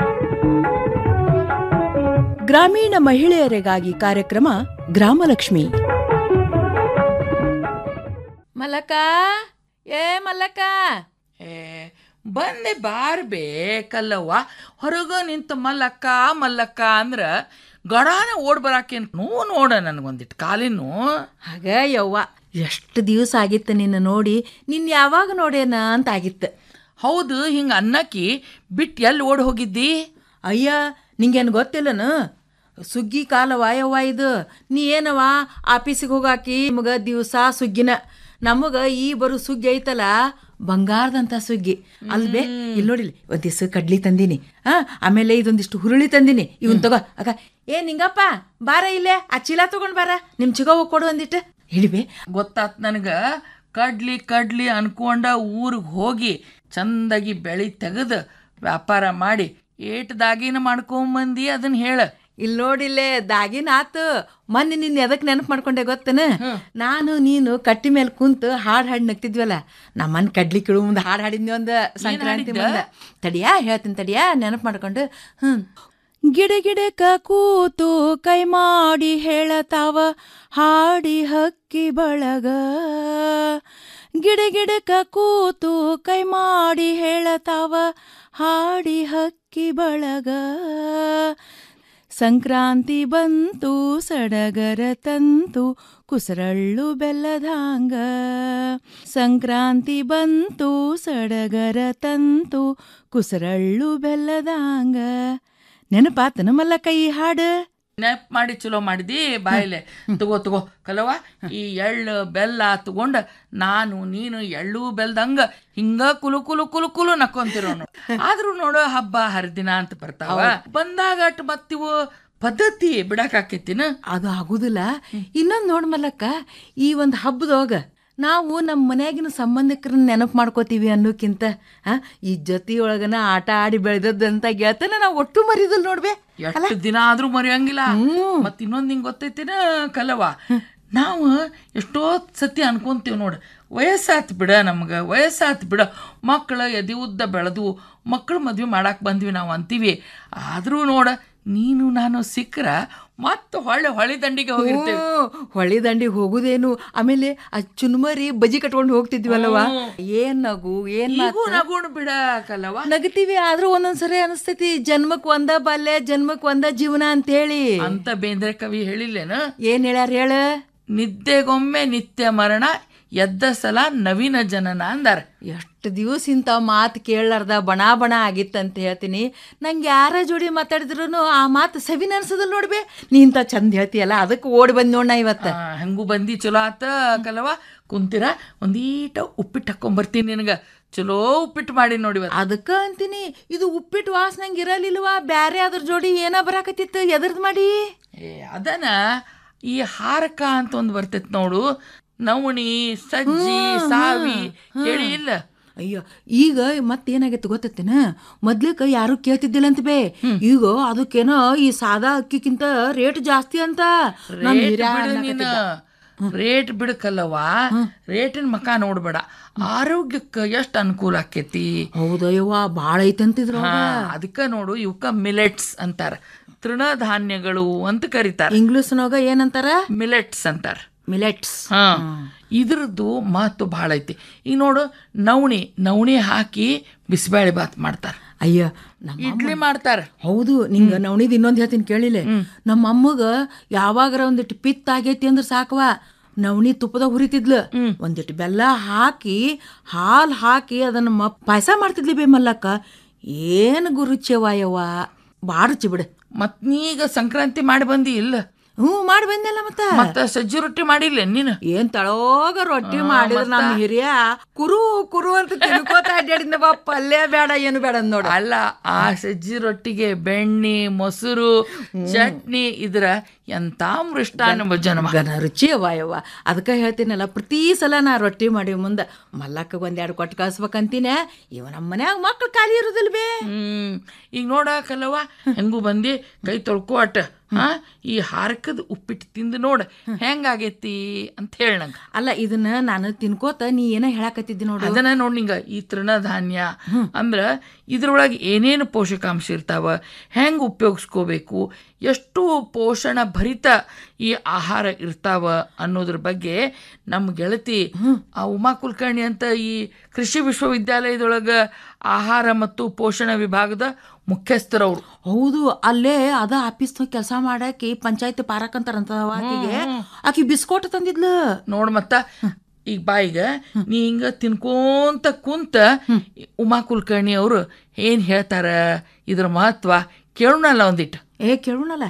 ಗ್ರಾಮೀಣ ಮಹಿಳೆಯರಿಗಾಗಿ ಕಾರ್ಯಕ್ರಮ ಗ್ರಾಮಲಕ್ಷ್ಮಿ ಮಲಕ ಏ ಮಲಕ ಏ ಬಂದೆ ಬಾರ್ಬೇ ಕಲ್ಲವ್ವ ಹೊರಗ ನಿಂತ ಮಲ್ಲಕ್ಕ ಮಲ್ಲಕ್ಕ ಅಂದ್ರ ಗಡಾನ ಓಡ್ ಬರಾಕೇನ್ ನೂ ನೋಡ ನನಗೊಂದಿಟ್ಟು ಕಾಲಿನು ಆಗ ಯವ್ವ ಎಷ್ಟು ದಿವಸ ಆಗಿತ್ತು ನಿನ್ನ ನೋಡಿ ನಿನ್ ಯಾವಾಗ ನೋಡೇನ ಅಂತ ಆಗಿತ್ತು ಹೌದು ಹಿಂಗ ಅನ್ನಕ್ಕಿ ಬಿಟ್ಟು ಎಲ್ಲಿ ಓಡ್ ಹೋಗಿದ್ದಿ ಅಯ್ಯ ನಿಂಗೇನು ಗೊತ್ತಿಲ್ಲನ ಸುಗ್ಗಿ ಕಾಲವ ಯವ್ವ ಇದು ನೀ ಏನವ ಆಫೀಸಿಗೆ ಹೋಗಾಕಿ ನಿಮಗ ದಿವಸ ಸುಗ್ಗಿನ ನಮಗ ಈ ಬರೋ ಸುಗ್ಗಿ ಐತಲ್ಲ ಬಂಗಾರದಂತ ಸುಗ್ಗಿ ಅಲ್ವೇ ಇಲ್ಲಿ ನೋಡಿಲಿ ಒಂದಿಷ್ಟು ಕಡ್ಲಿ ತಂದೀನಿ ಹಾ ಆಮೇಲೆ ಇದೊಂದಿಷ್ಟು ಹುರುಳಿ ತಂದೀನಿ ಇವನ್ ತಗೋ ಅಕ್ಕ ಏ ನಿಂಗಪ್ಪ ಬಾರ ಇಲ್ಲೇ ಆ ಚೀಲ ತಗೊಂಡ್ ಬಾರ ನಿಮ್ ಚಿಗವ್ವ ಕೊಡು ಒಂದಿಟ್ಟು ಹಿಡಿಬೆ ಗೊತ್ತಾತ್ ನನಗ ಕಡ್ಲಿ ಕಡ್ಲಿ ಅನ್ಕೊಂಡ ಊರಿಗೆ ಹೋಗಿ ಚಂದಾಗಿ ಬೆಳಿ ತೆಗೆದು ವ್ಯಾಪಾರ ಮಾಡಿ ಏಟ್ ದಾಗಿನ ಮಾಡ್ಕೊಂಬಂದಿ ಅದನ್ನ ಹೇಳ ಇಲ್ಲಿ ನೋಡಿಲ್ಲೇ ದಾಗಿನ ಆತು ಮೊನ್ನೆ ನಿನ್ನ ಎದಕ್ ನೆನಪು ಮಾಡ್ಕೊಂಡೆ ಗೊತ್ತನ ನಾನು ನೀನು ಕಟ್ಟಿ ಮೇಲೆ ಕುಂತು ಹಾಡ್ ಹಾಡ್ ನಗ್ತಿದ್ವಲ್ಲ ನಮ್ಮನ್ ಕಡ್ಲಿ ಕಿಳು ಮುಂದೆ ಹಾಡ್ ಹಾಡಿದ್ನಿ ಒಂದು ಸಂಕ್ರಾಂತಿ ಹಾಡಿದ್ದ? ಮುಂದೆ ತಡಿಯಾ ಹೇಳ್ತೀನಿ ತಡಿಯಾ ನೆನಪು ಮಾಡ್ಕೊಂಡು ಹ್ಮ್ ಗಿಡ ಗಿಡಕ ಕೂತು ಕೈ ಮಾಡಿ ಹೇಳತಾವ ಹಾಡಿ ಹಕ್ಕಿ ಬಳಗ ಗಿಡ ಗಿಡಕ ಕೂತು ಕೈ ಮಾಡಿ ಹೇಳತಾವ ಹಾಡಿ ಹಕ್ಕಿ ಬಳಗ ಸಂಕ್ರಾಂತಿ ಬಂತು ಸಡಗರ ತಂತು ಕುಸರಳ್ಳು ಬೆಲ್ಲದಾಂಗ ಸಂಕ್ರಾಂತಿ ಬಂತು ಸಡಗರ ತಂತು ಕುಸರಳ್ಳು ಬೆಲ್ಲದಾಂಗ ನೆನಪಾತನ ಮಲ್ಲಕ್ಕ ಈ ಹಾಡು ನೆಪ್ ಮಾಡಿ ಚಲೋ ಮಾಡಿದಿ ಬಾಯಿಲೆ ತಗೋ ತಗೋ ಕಲವ ಈ ಎಳ್ಳು ಬೆಲ್ಲ ತಗೊಂಡ ನಾನು ನೀನು ಎಳ್ಳು ಬೆಲ್ದಂಗ ಹಿಂಗ ಕುಲು ಕುಲು ಕುಲು ಕುಲು ನಕ್ಕೊಂತಿರೋನು ಆದ್ರೂ ನೋಡೋ ಹಬ್ಬ ಹರಿದಿನ ಅಂತ ಬರ್ತಾವ ಬಂದಾಗ ಅಟ್ ಮತ್ತಿವು ಪದ್ಧತಿ ಬಿಡಾಕಾಕೈತಿನ ಅದು ಆಗುದಿಲ್ಲ ಇನ್ನೊಂದ್ ನೋಡ್ ಮಲ್ಲಕ್ಕ ಈ ಒಂದು ಹಬ್ಬದೊಳಗ ನಾವು ನಮ್ಮ ಮನ್ಯಾಗಿನ ಸಂಬಂಧಿಕರನ್ನ ನೆನಪು ಮಾಡ್ಕೋತೀವಿ ಅನ್ನೋಕ್ಕಿಂತ ಆ, ಈ ಜೊತೆಯೊಳಗನ ಆಟ ಆಡಿ ಬೆಳೆದದ್ದಂತ ಗೆಳತನ ನಾವು ಒಟ್ಟು ಮರಿದಲ್ ನೋಡ್ಬೇ ಎಷ್ಟು ದಿನ ಆದ್ರೂ ಮರೆಯಂಗಿಲ್ಲ ಮತ್ ಇನ್ನೊಂದ್ ನಿಂಗ್ ಗೊತ್ತೈತಿನ ಕಲವ ನಾವು ಎಷ್ಟೋ ಸತಿ ಅನ್ಕೊಂತೀವಿ ನೋಡು ವಯಸ್ಸಾತ್ ಬಿಡ ನಮ್ಗ ವಯಸ್ಸಾತ್ ಬಿಡ ಮಕ್ಕಳ ಎದಿ ಉದ್ದ ಬೆಳೆದು ಮಕ್ಕಳು ಮದ್ವೆ ಮಾಡಾಕ್ ಬಂದ್ವಿ ನಾವು ಅಂತೀವಿ ಆದ್ರೂ ನೋಡ ನೀನು ನಾನು ಸಿಕ್ಕ್ರ ಮತ್ತ ಹೊಳ್ಳೆ ಹೊಳಿ ದಂಡಿಗೆ ಹೋಗಿರ್ತೇವೆ ಹ್ಞೂ, ಹೊಳಿ ದಂಡಿಗೆ ಹೋಗುದೇನು ಆಮೇಲೆ ಆ ಚುನ್ಮರಿ ಬಜ್ಜಿ ಕಟ್ಕೊಂಡು ಹೋಗ್ತಿದ್ವಲ್ಲವ ಏನ್ ನಗು ಏನ್ ಈಗೂ ಮಾತು? ನಗುಣ್ ಬಿಡ ಕಲವ ನಗತೀವಿ ಆದ್ರೂ ಒಂದೊಂದ್ಸರಿ ಅನಿಸ್ತೈತಿ ಜನ್ಮಕ್ ಒಂದ ಬಾಲ್ಯ ಜನ್ಮಕ್ ಒಂದ ಜೀವನ ಅಂತ ಹೇಳಿ ಅಂತ ಬೇಂದ್ರೆ ಕವಿ ಹೇಳಿಲ್ಲೇನ ಏನ್ ಹೇಳ್ಯಾರ ಹೇಳ ನಿದ್ದೆಗೊಮ್ಮೆ ನಿತ್ಯ ಮರಣ ಎದ್ದ ಸಲ ನವೀನ ಜನನ ಅಂದಾರ ಎಷ್ಟು ದಿವಸ ಇಂಥ ಮಾತು ಕೇಳಲಾರ್ದ ಬಣ ಬಣ ಆಗಿತ್ತಂತ ಹೇಳ್ತೀನಿ ನಂಗೆ ಯಾರ ಜೋಡಿ ಮಾತಾಡಿದ್ರು ಆ ಮಾತು ಸವಿನ ಅನ್ಸದಲ್ ನೋಡ್ಬೇ ನೀ ಇಂಥ ಚಂದ ಹೇಳ್ತೀಯಲ್ಲ ಅದಕ್ಕೆ ಓಡಿ ಬಂದ್ ನೋಡ ಇವತ್ತ ಆ, ಹೆಂಗೂ ಬಂದಿ ಚಲೋ ಆತ ಕಲವ ಕುಂತಿರ ಒಂದೀಟ ಉಪ್ಪಿಟ್ಟು ಹಾಕೊಂಬರ್ತೀನಿ ನಿನಗ ಚಲೋ ಉಪ್ಪಿಟ್ಟು ಮಾಡಿ ನೋಡಿ ಇವತ್ತು. ಅದಕ್ಕ ಅಂತೀನಿ ಇದು ಉಪ್ಪಿಟ್ಟು ವಾಸನಂಗ್ ಇರಲಿಲ್ವಾ ಬ್ಯಾರೆ ಅದ್ರ ಜೋಡಿ ಏನ ಬರಾಕತ್ತಿತ್ತು ಎದ್ರದ್ ಮಾಡಿ ಏ ಅದನ ಈ ಹಾರಕ ಅಂತ ಒಂದು ಬರ್ತೈತಿ ನೋಡು ನವಣಿ ಸಜ್ಜಿ ಹ್ಮ್, ಸಾವಿ ಹ್ಮ್, ಕೇಳಿ ಹ್ಮ್. ಇಲ್ಲ ಅಯ್ಯೋ ಈಗ ಮತ್ತೇನಾಗೈತೆ ಗೊತ್ತೇನ ಮೊದ್ಲಕ್ಕ ಯಾರು ಕೇಳ್ತಿದ್ದಿಲ್ಲ ಅಂತ ಬೇ ಈಗ ಅದಕ್ಕೇನೋ ಈ ಸಾದಾ ಅಕ್ಕಿಕ್ಕಿಂತ ರೇಟ್ ಜಾಸ್ತಿ ಅಂತ ನಮ್ ರೇಟ್ ಹಿರ್ಯ ಬಿಡು ಅನ್ನಕತ್ತಿದ್ದ. ನೀನು ರೇಟ್ ಬಿಡಕಲ್ಲವ ರೇಟಿನ ಮಕ ನೋಡ್ಬೇಡ ಆರೋಗ್ಯಕ್ಕೆ ಎಷ್ಟು ಅನುಕೂಲ ಆಕೇತಿ ಹೌದಯ್ಯವ್ವ ಭಾಳ ಐತಂತಿದ್ರ ಅದಕ್ಕ ನೋಡು ಇವಕ್ಕ ಮಿಲೆಟ್ಸ್ ಅಂತಾರ ತೃಣಧಾನ್ಯಗಳು ಅಂತ ಕರೀತಾರ ಇಂಗ್ಲಿಷ್ನಾಗ ಏನಂತಾರ ಮಿಲೆಟ್ಸ್ ಅಂತಾರ ಮಿಲೆಟ್ಸ್ ಹಾ ಇದ್ರದ್ದು ಮಹತ್ವ ಭಾಳ ಐತಿ ಈಗ ನೋಡು ನವಣಿ ನವಣಿ ಹಾಕಿ ಬಿಸಿಬೇಳೆ ಬಾತ್ ಮಾಡ್ತಾರ ಅಯ್ಯ ನಮ್ಮ ಇಡ್ಲಿ ಮಾಡ್ತಾರ ಹೌದು ನಿಂಗ ನವಣಿದ್ ಇನ್ನೊಂದ್ ಹೇಳ್ತೀನಿ ಕೇಳಿಲೆ ನಮ್ಮ ಅಮ್ಮಗ ಯಾವಾಗರ ಒಂದಿಟ್ಟು ಪಿತ್ತ ಆಗೈತಿ ಅಂದ್ರೆ ಸಾಕವ ನವಣಿ ತುಪ್ಪದಾಗ ಹುರಿತಿದ್ಲು ಒಂದಿಟ್ಟು ಬೆಲ್ಲ ಹಾಕಿ ಹಾಲು ಹಾಕಿ ಅದನ್ನ ಮ ಪಾಯಸ ಮಾಡ್ತಿದ್ಲಿ ಬೇ ಮಲ್ಲಕ್ಕ ಏನು ಗುರುಚವ್ವ ಭಾಳ ರುಚಿ ಬಿಡು ಮತ್ ನೀಗ ಸಂಕ್ರಾಂತಿ ಮಾಡಿ ಬಂದಿ ಇಲ್ಲ ಹ್ಞೂ ಮಾಡಿ ಬಂದೆಲ್ಲ ಮತ್ತ ಮತ್ತ ಸಜ್ಜಿ ರೊಟ್ಟಿ ಮಾಡಿಲ್ಲ ನೀನು ಏನ್ ತಳೋಗ ರೊಟ್ಟಿ ಮಾಡಿದ್ರ ನಮ್ಮ ಹಿರಿಯ ಕುರು ಕುರು ಅಂತ ತಿನ್ಕೋತ ಅಡ್ಡಾಡಿದ್ನ ಬಾ ಪಲ್ಯ ಬೇಡ ಏನು ಬೇಡ ಅಂದ್ ನೋಡು ಅಲ್ಲ ಆ ಸಜ್ಜಿ ರೊಟ್ಟಿಗೆ ಬೆಣ್ಣೆ ಮೊಸರು ಚಟ್ನಿ ಇದ್ರ ಎಂತ ಮೃಷ್ಟಾನ್ನ ಭೋಜನ ಗನ ರುಚಿ ಅವ ಯವ್ವ ಅದಕ್ಕೆ ಹೇಳ್ತೀನಲ್ಲ ಪ್ರತಿ ಸಲ ನಾ ರೊಟ್ಟಿ ಮಾಡಿ ಮುಂದೆ ಮಲ್ಲಕ್ಕ ಒಂದೆರಡು ಕೊಟ್ಟು ಕಳ್ಸ್ಬೇಕಂತೀನಿ ಇವ ನಮ್ಮ ಮನ್ಯಾಗ ಮಕ್ಳು ಖಾಲಿ ಇರೋದಿಲ್ಲ ಬೇ ಹ್ಮ್ ಈಗ ನೋಡಕಲ್ಲವ ಹೆಂಗೂ ಬಂದಿ ಕೈ ತೊಳ್ಕೊ ಅಟ್ಟ ಹಾ ಈ ಹಾರಕದ ಉಪ್ಪಿಟ್ಟು ತಿಂದು ನೋಡ ಹೆಂಗಾಗೈತಿ ಅಂತ ಹೇಳ ನಂಗ ಅಲ್ಲ ಇದನ್ನ ನಾನು ತಿನ್ಕೋತ ನೀ ಏನ ಹೇಳಾಕತ್ತಿದ್ದಿ ನೋಡು ಅದನ್ನ ನೋಡ್ ನಿಂಗ ಈ ತೃಣಧಾನ್ಯ ಅಂದ್ರ ಇದ್ರೊಳಗೆ ಏನೇನು ಪೋಷಕಾಂಶ ಇರ್ತಾವ ಹೆಂಗ್ ಉಪಯೋಗಿಸ್ಕೋಬೇಕು ಎಷ್ಟು ಪೋಷಣ ಭರಿತ ಈ ಆಹಾರ ಇರ್ತಾವ ಅನ್ನೋದ್ರ ಬಗ್ಗೆ ನಮ್ಮ ಗೆಳತಿ ಆ ಉಮಾ ಕುಲಕರ್ಣಿ ಅಂತ ಈ ಕೃಷಿ ವಿಶ್ವವಿದ್ಯಾಲಯದೊಳಗ ಆಹಾರ ಮತ್ತು ಪೋಷಣ ವಿಭಾಗದ ಮುಖ್ಯಸ್ಥರವ್ರು ಹೌದು ಅಲ್ಲೇ ಅದ ಆಫೀಸ್ ಕೆಲಸ ಮಾಡಾಕಿ ಪಂಚಾಯತ್ ಪಾರಕ್ ಅಂತಾರಂತ ಆಕಿಗೆ ಆಕಿ ಬಿಸ್ಕೋಟ್ ತಂದಿದ್ಲು ನೋಡ್ ಮತ್ತ ಈಗ ಬಾಯಿಗ ನೀ ಹಿಂಗ ತಿನ್ಕೋಂತ ಕುಂತ ಉಮಾ ಕುಲಕರ್ಣಿ ಅವರು ಏನ್ ಹೇಳ್ತಾರ ಇದ್ರ ಮಹತ್ವ ಕೇಳೋಣಲ್ಲ ಒಂದಿಟ್ಟು ಏ ಕೇಳೋಣಲ್ಲ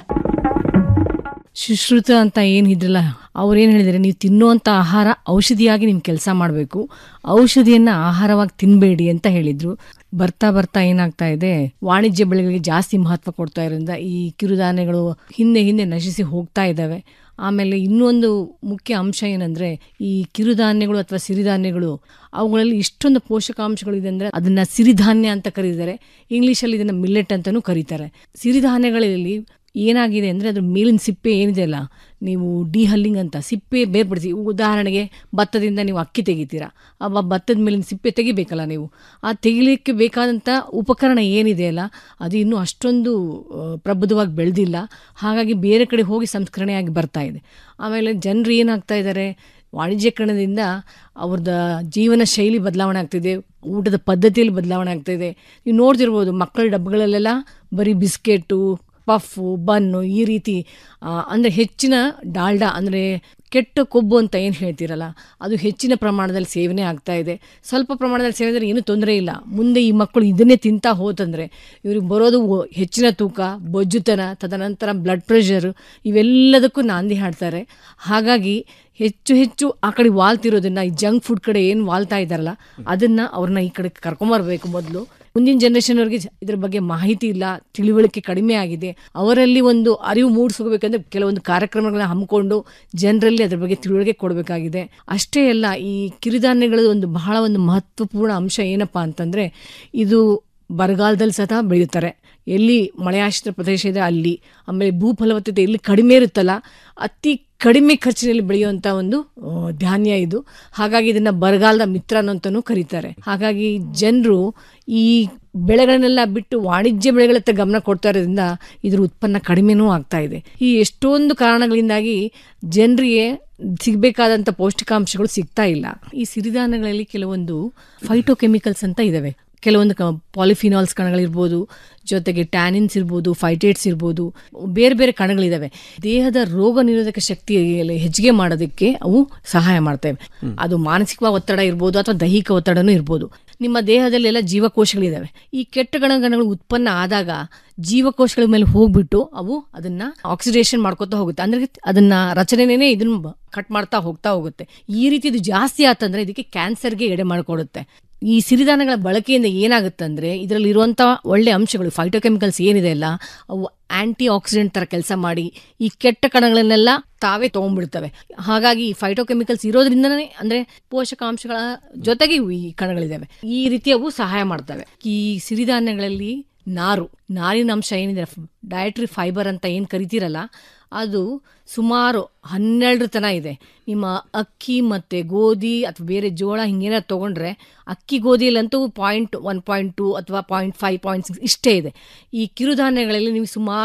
ಸುಶ್ರುತ ಅಂತ ಏನಿದ್ರಲ್ಲ ಅವ್ರೇನು ಹೇಳಿದರೆ ನೀವು ತಿನ್ನುವಂಥ ಆಹಾರ ಔಷಧಿಯಾಗಿ ನಿಮ್ಮ ಕೆಲಸ ಮಾಡಬೇಕು ಔಷಧಿಯನ್ನು ಆಹಾರವಾಗಿ ತಿನ್ನಬೇಡಿ ಅಂತ ಹೇಳಿದರು ಬರ್ತಾ ಬರ್ತಾ ಏನಾಗ್ತಾ ಇದೆ ವಾಣಿಜ್ಯ ಬೆಳೆಗಳಿಗೆ ಜಾಸ್ತಿ ಮಹತ್ವ ಕೊಡ್ತಾ ಇರೋದ್ರಿಂದ ಈ ಕಿರುಧಾನ್ಯಗಳು ಹಿಂದೆ ಹಿಂದೆ ನಶಿಸಿ ಹೋಗ್ತಾ ಇದ್ದಾವೆ ಆಮೇಲೆ ಇನ್ನೊಂದು ಮುಖ್ಯ ಅಂಶ ಏನಂದರೆ ಈ ಕಿರುಧಾನ್ಯಗಳು ಅಥವಾ ಸಿರಿಧಾನ್ಯಗಳು ಅವುಗಳಲ್ಲಿ ಇಷ್ಟೊಂದು ಪೋಷಕಾಂಶಗಳಿದೆ ಅಂದರೆ ಅದನ್ನು ಸಿರಿಧಾನ್ಯ ಅಂತ ಕರೀತಾರೆ ಇಂಗ್ಲೀಷಲ್ಲಿ ಇದನ್ನು ಮಿಲ್ಲೆಟ್ ಅಂತಲೂ ಕರೀತಾರೆ ಸಿರಿಧಾನ್ಯಗಳಲ್ಲಿ ಏನಾಗಿದೆ ಅಂದರೆ ಅದ್ರ ಮೇಲಿನ ಸಿಪ್ಪೆ ಏನಿದೆ ಅಲ್ಲ ನೀವು ಡಿಹಲ್ಲಿಂಗ್ ಅಂತ ಸಿಪ್ಪೆ ಬೇರ್ಪಡಿಸಿ ಉದಾಹರಣೆಗೆ ಭತ್ತದಿಂದ ನೀವು ಅಕ್ಕಿ ತೆಗಿತೀರಾ ಆ ಭತ್ತದ ಮೇಲಿನ ಸಿಪ್ಪೆ ತೆಗಿಬೇಕಲ್ಲ ನೀವು ಆ ತೆಗಿಲಿಕ್ಕೆ ಬೇಕಾದಂಥ ಉಪಕರಣ ಏನಿದೆ ಅಲ್ಲ ಅದು ಇನ್ನೂ ಅಷ್ಟೊಂದು ಆ, ಪ್ರಬುದ್ಧವಾಗಿ ಬೆಳೆದಿಲ್ಲ ಹಾಗಾಗಿ ಬೇರೆ ಕಡೆ ಹೋಗಿ ಸಂಸ್ಕರಣೆಯಾಗಿ ಬರ್ತಾ ಇದೆ ಆಮೇಲೆ ಜನರು ಏನಾಗ್ತಾ ಇದ್ದಾರೆ ವಾಣಿಜ್ಯೀಕರಣದಿಂದ ಅವ್ರದ್ದು ಜೀವನ ಶೈಲಿ ಬದಲಾವಣೆ ಆಗ್ತಿದೆ ಊಟದ ಪದ್ಧತಿಯಲ್ಲಿ ಬದಲಾವಣೆ ಆಗ್ತಿದೆ ನೀವು ನೋಡ್ತಿರ್ಬೋದು ಮಕ್ಕಳ ಡಬ್ಬಗಳಲ್ಲೆಲ್ಲ ಬರೀ ಬಿಸ್ಕೆಟು ಪಫ್ಫು ಬನ್ನು ಈ ರೀತಿ ಅಂದರೆ ಹೆಚ್ಚಿನ ಡಾಲ್ಡಾ ಅಂದರೆ ಕೆಟ್ಟ ಕೊಬ್ಬು ಅಂತ ಏನು ಹೇಳ್ತೀರಲ್ಲ ಅದು ಹೆಚ್ಚಿನ ಪ್ರಮಾಣದಲ್ಲಿ ಸೇವನೆ ಆಗ್ತಾ ಇದೆ ಸ್ವಲ್ಪ ಪ್ರಮಾಣದಲ್ಲಿ ಸೇವನೆ ಅಂದರೆ ಏನೂ ತೊಂದರೆ ಇಲ್ಲ ಮುಂದೆ ಈ ಮಕ್ಕಳು ಇದನ್ನೇ ತಿಂತಾ ಹೋತಂದರೆ ಇವ್ರಿಗೆ ಬರೋದು ಒ- ಹೆಚ್ಚಿನ ತೂಕ ಬೊಜ್ಜುತನ ತದನಂತರ ಬ್ಲಡ್ ಪ್ರೆಷರ್ ಇವೆಲ್ಲದಕ್ಕೂ ನಾಂದಿ ಹಾಡ್ತಾರೆ ಹಾಗಾಗಿ ಹೆಚ್ಚು ಹೆಚ್ಚು ಆ ಕಡೆ ವಾಲ್ತಿರೋದನ್ನ ಈ ಜಂಕ್ ಫುಡ್ ಕಡೆ ಏನು ವಾಲ್ತಾ ಇದ್ದಾರಲ್ಲ ಅದನ್ನ ಅವ್ರನ್ನ ಈ ಕಡೆ ಕರ್ಕೊಂಬರ್ಬೇಕು ಮೊದಲು ಮುಂದಿನ ಜನರೇಷನ್ ಅವ್ರಿಗೆ ಇದ್ರ ಬಗ್ಗೆ ಮಾಹಿತಿ ಇಲ್ಲ ತಿಳುವಳಿಕೆ ಕಡಿಮೆ ಆಗಿದೆ ಅವರಲ್ಲಿ ಒಂದು ಅರಿವು ಮೂಡಿಸ್ಕೋಬೇಕಂದ್ರೆ ಕೆಲವೊಂದು ಕಾರ್ಯಕ್ರಮಗಳನ್ನ ಹಮ್ಮಿಕೊಂಡು ಜನರಲ್ಲಿ ಅದ್ರ ಬಗ್ಗೆ ತಿಳುವಳಿಕೆ ಕೊಡಬೇಕಾಗಿದೆ ಅಷ್ಟೇ ಅಲ್ಲ ಈ ಕಿರುಧಾನ್ಯಗಳ ಒಂದು ಬಹಳ ಒಂದು ಮಹತ್ವಪೂರ್ಣ ಅಂಶ ಏನಪ್ಪಾ ಅಂತಂದ್ರೆ ಇದು ಬರಗಾಲದಲ್ಲಿ ಸಹ ಬೆಳೆಯುತ್ತಾರೆ ಎಲ್ಲಿ ಮಳೆಯಾಶ್ರಿತ ಪ್ರದೇಶ ಇದೆ ಅಲ್ಲಿ ಆಮೇಲೆ ಭೂ ಫಲವತ್ತತೆ ಎಲ್ಲಿ ಕಡಿಮೆ ಇರುತ್ತಲ್ಲ ಅತಿ ಕಡಿಮೆ ಖರ್ಚಿನಲ್ಲಿ ಬೆಳೆಯುವಂಥ ಒಂದು ಆ, ಧಾನ್ಯ ಇದು ಹಾಗಾಗಿ ಇದನ್ನ ಬರಗಾಲದ ಮಿತ್ರ ಅಂತಲೂ ಕರೀತಾರೆ ಹಾಗಾಗಿ ಜನರು ಈ ಬೆಳೆಗಳನ್ನೆಲ್ಲ ಬಿಟ್ಟು ವಾಣಿಜ್ಯ ಬೆಳೆಗಳತ್ತ ಗಮನ ಕೊಡ್ತಾ ಇರೋದ್ರಿಂದ ಇದ್ರ ಉತ್ಪನ್ನ ಕಡಿಮೆನೂ ಆಗ್ತಾ ಇದೆ ಈ ಎಷ್ಟೊಂದು ಕಾರಣಗಳಿಂದಾಗಿ ಜನರಿಗೆ ಸಿಗಬೇಕಾದಂಥ ಪೌಷ್ಟಿಕಾಂಶಗಳು ಸಿಗ್ತಾ ಇಲ್ಲ ಈ ಸಿರಿಧಾನ್ಯಗಳಲ್ಲಿ ಕೆಲವೊಂದು ಫೈಟೋಕೆಮಿಕಲ್ಸ್ ಅಂತ ಇದಾವೆ ಕೆಲವೊಂದು ಕ ಪಾಲಿಫಿನಾಲ್ಸ್ ಕಣಗಳಿರ್ಬೋದು ಜೊತೆಗೆ ಟ್ಯಾನಿನ್ಸ್ ಇರ್ಬೋದು ಫೈಟೇಟ್ಸ್ ಇರ್ಬೋದು ಬೇರೆ ಬೇರೆ ಕಣಗಳಿದಾವೆ ದೇಹದ ರೋಗ ನಿರೋಧಕ ಶಕ್ತಿಯಲ್ಲಿ ಹೆಚ್ಚಿಗೆ ಮಾಡೋದಕ್ಕೆ ಅವು ಸಹಾಯ ಮಾಡ್ತವೆ ಅದು ಮಾನಸಿಕ ಒತ್ತಡ ಇರ್ಬೋದು ಅಥವಾ ದೈಹಿಕ ಒತ್ತಡನೂ ಇರ್ಬೋದು ನಿಮ್ಮ ದೇಹದಲ್ಲೆಲ್ಲ ಜೀವಕೋಶಗಳಿದಾವೆ ಈ ಕೆಟ್ಟ ಗಣಗಣಗಳು ಉತ್ಪನ್ನ ಆದಾಗ ಜೀವಕೋಶಗಳ ಮೇಲೆ ಹೋಗ್ಬಿಟ್ಟು ಅವು ಅದನ್ನ ಆಕ್ಸಿಡೇಷನ್ ಮಾಡ್ಕೊತಾ ಹೋಗುತ್ತೆ ಅಂದ್ರೆ ಅದನ್ನ ರಚನೆನೇ ಇದನ್ನ ಕಟ್ ಮಾಡ್ತಾ ಹೋಗ್ತಾ ಹೋಗುತ್ತೆ ಈ ರೀತಿ ಇದು ಜಾಸ್ತಿ ಆತಂದ್ರೆ ಇದಕ್ಕೆ ಕ್ಯಾನ್ಸರ್ಗೆ ಎಡೆ ಮಾಡಿಕೊಡುತ್ತೆ ಈ ಸಿರಿಧಾನ್ಯಗಳ ಬಳಕೆಯಿಂದ ಏನಾಗುತ್ತಂದ್ರೆ ಇದರಲ್ಲಿ ಇರುವಂಥ ಒಳ್ಳೆ ಅಂಶಗಳು ಫೈಟೋಕೆಮಿಕಲ್ಸ್ ಏನಿದೆ ಅಲ್ಲ ಅವು ಆಂಟಿ ಆಕ್ಸಿಡೆಂಟ್ ತರ ಕೆಲಸ ಮಾಡಿ ಈ ಕೆಟ್ಟ ಕಣಗಳನ್ನೆಲ್ಲ ತಾವೇ ತಗೊಂಡ್ಬಿಡ್ತವೆ ಹಾಗಾಗಿ ಈ ಫೈಟೋಕೆಮಿಕಲ್ಸ್ ಇರೋದ್ರಿಂದನೇ ಅಂದ್ರೆ ಪೋಷಕಾಂಶಗಳ ಜೊತೆಗೆ ಇವು ಈ ಕಣಗಳಿದಾವೆ ಈ ರೀತಿ ಅವು ಸಹಾಯ ಮಾಡ್ತವೆ ಈ ಸಿರಿಧಾನ್ಯಗಳಲ್ಲಿ ನಾರು ನಾರಿನ ಅಂಶ ಏನಿದೆ ಡಯಟ್ರಿ ಫೈಬರ್ ಅಂತ ಏನು ಕರಿತೀರಲ್ಲ ಅದು ಸುಮಾರು ಹನ್ನೆರಡರ ತನ ಇದೆ ನಿಮ್ಮ ಅಕ್ಕಿ ಮತ್ತು ಗೋಧಿ ಅಥವಾ ಬೇರೆ ಜೋಳ ಹಿಂಗೇನಾದ್ರು ತೊಗೊಂಡ್ರೆ ಅಕ್ಕಿ ಗೋಧಿಯಲ್ಲಂತೂ ಪಾಯಿಂಟ್ ಒನ್ ಪಾಯಿಂಟ್ ಟು ಅಥವಾ ಪಾಯಿಂಟ್ ಫೈವ್ ಪಾಯಿಂಟ್ ಸಿಕ್ಸ್ ಇಷ್ಟೇ ಇದೆ ಈ ಕಿರುಧಾನ್ಯಗಳಲ್ಲಿ ನೀವು ಸುಮಾರು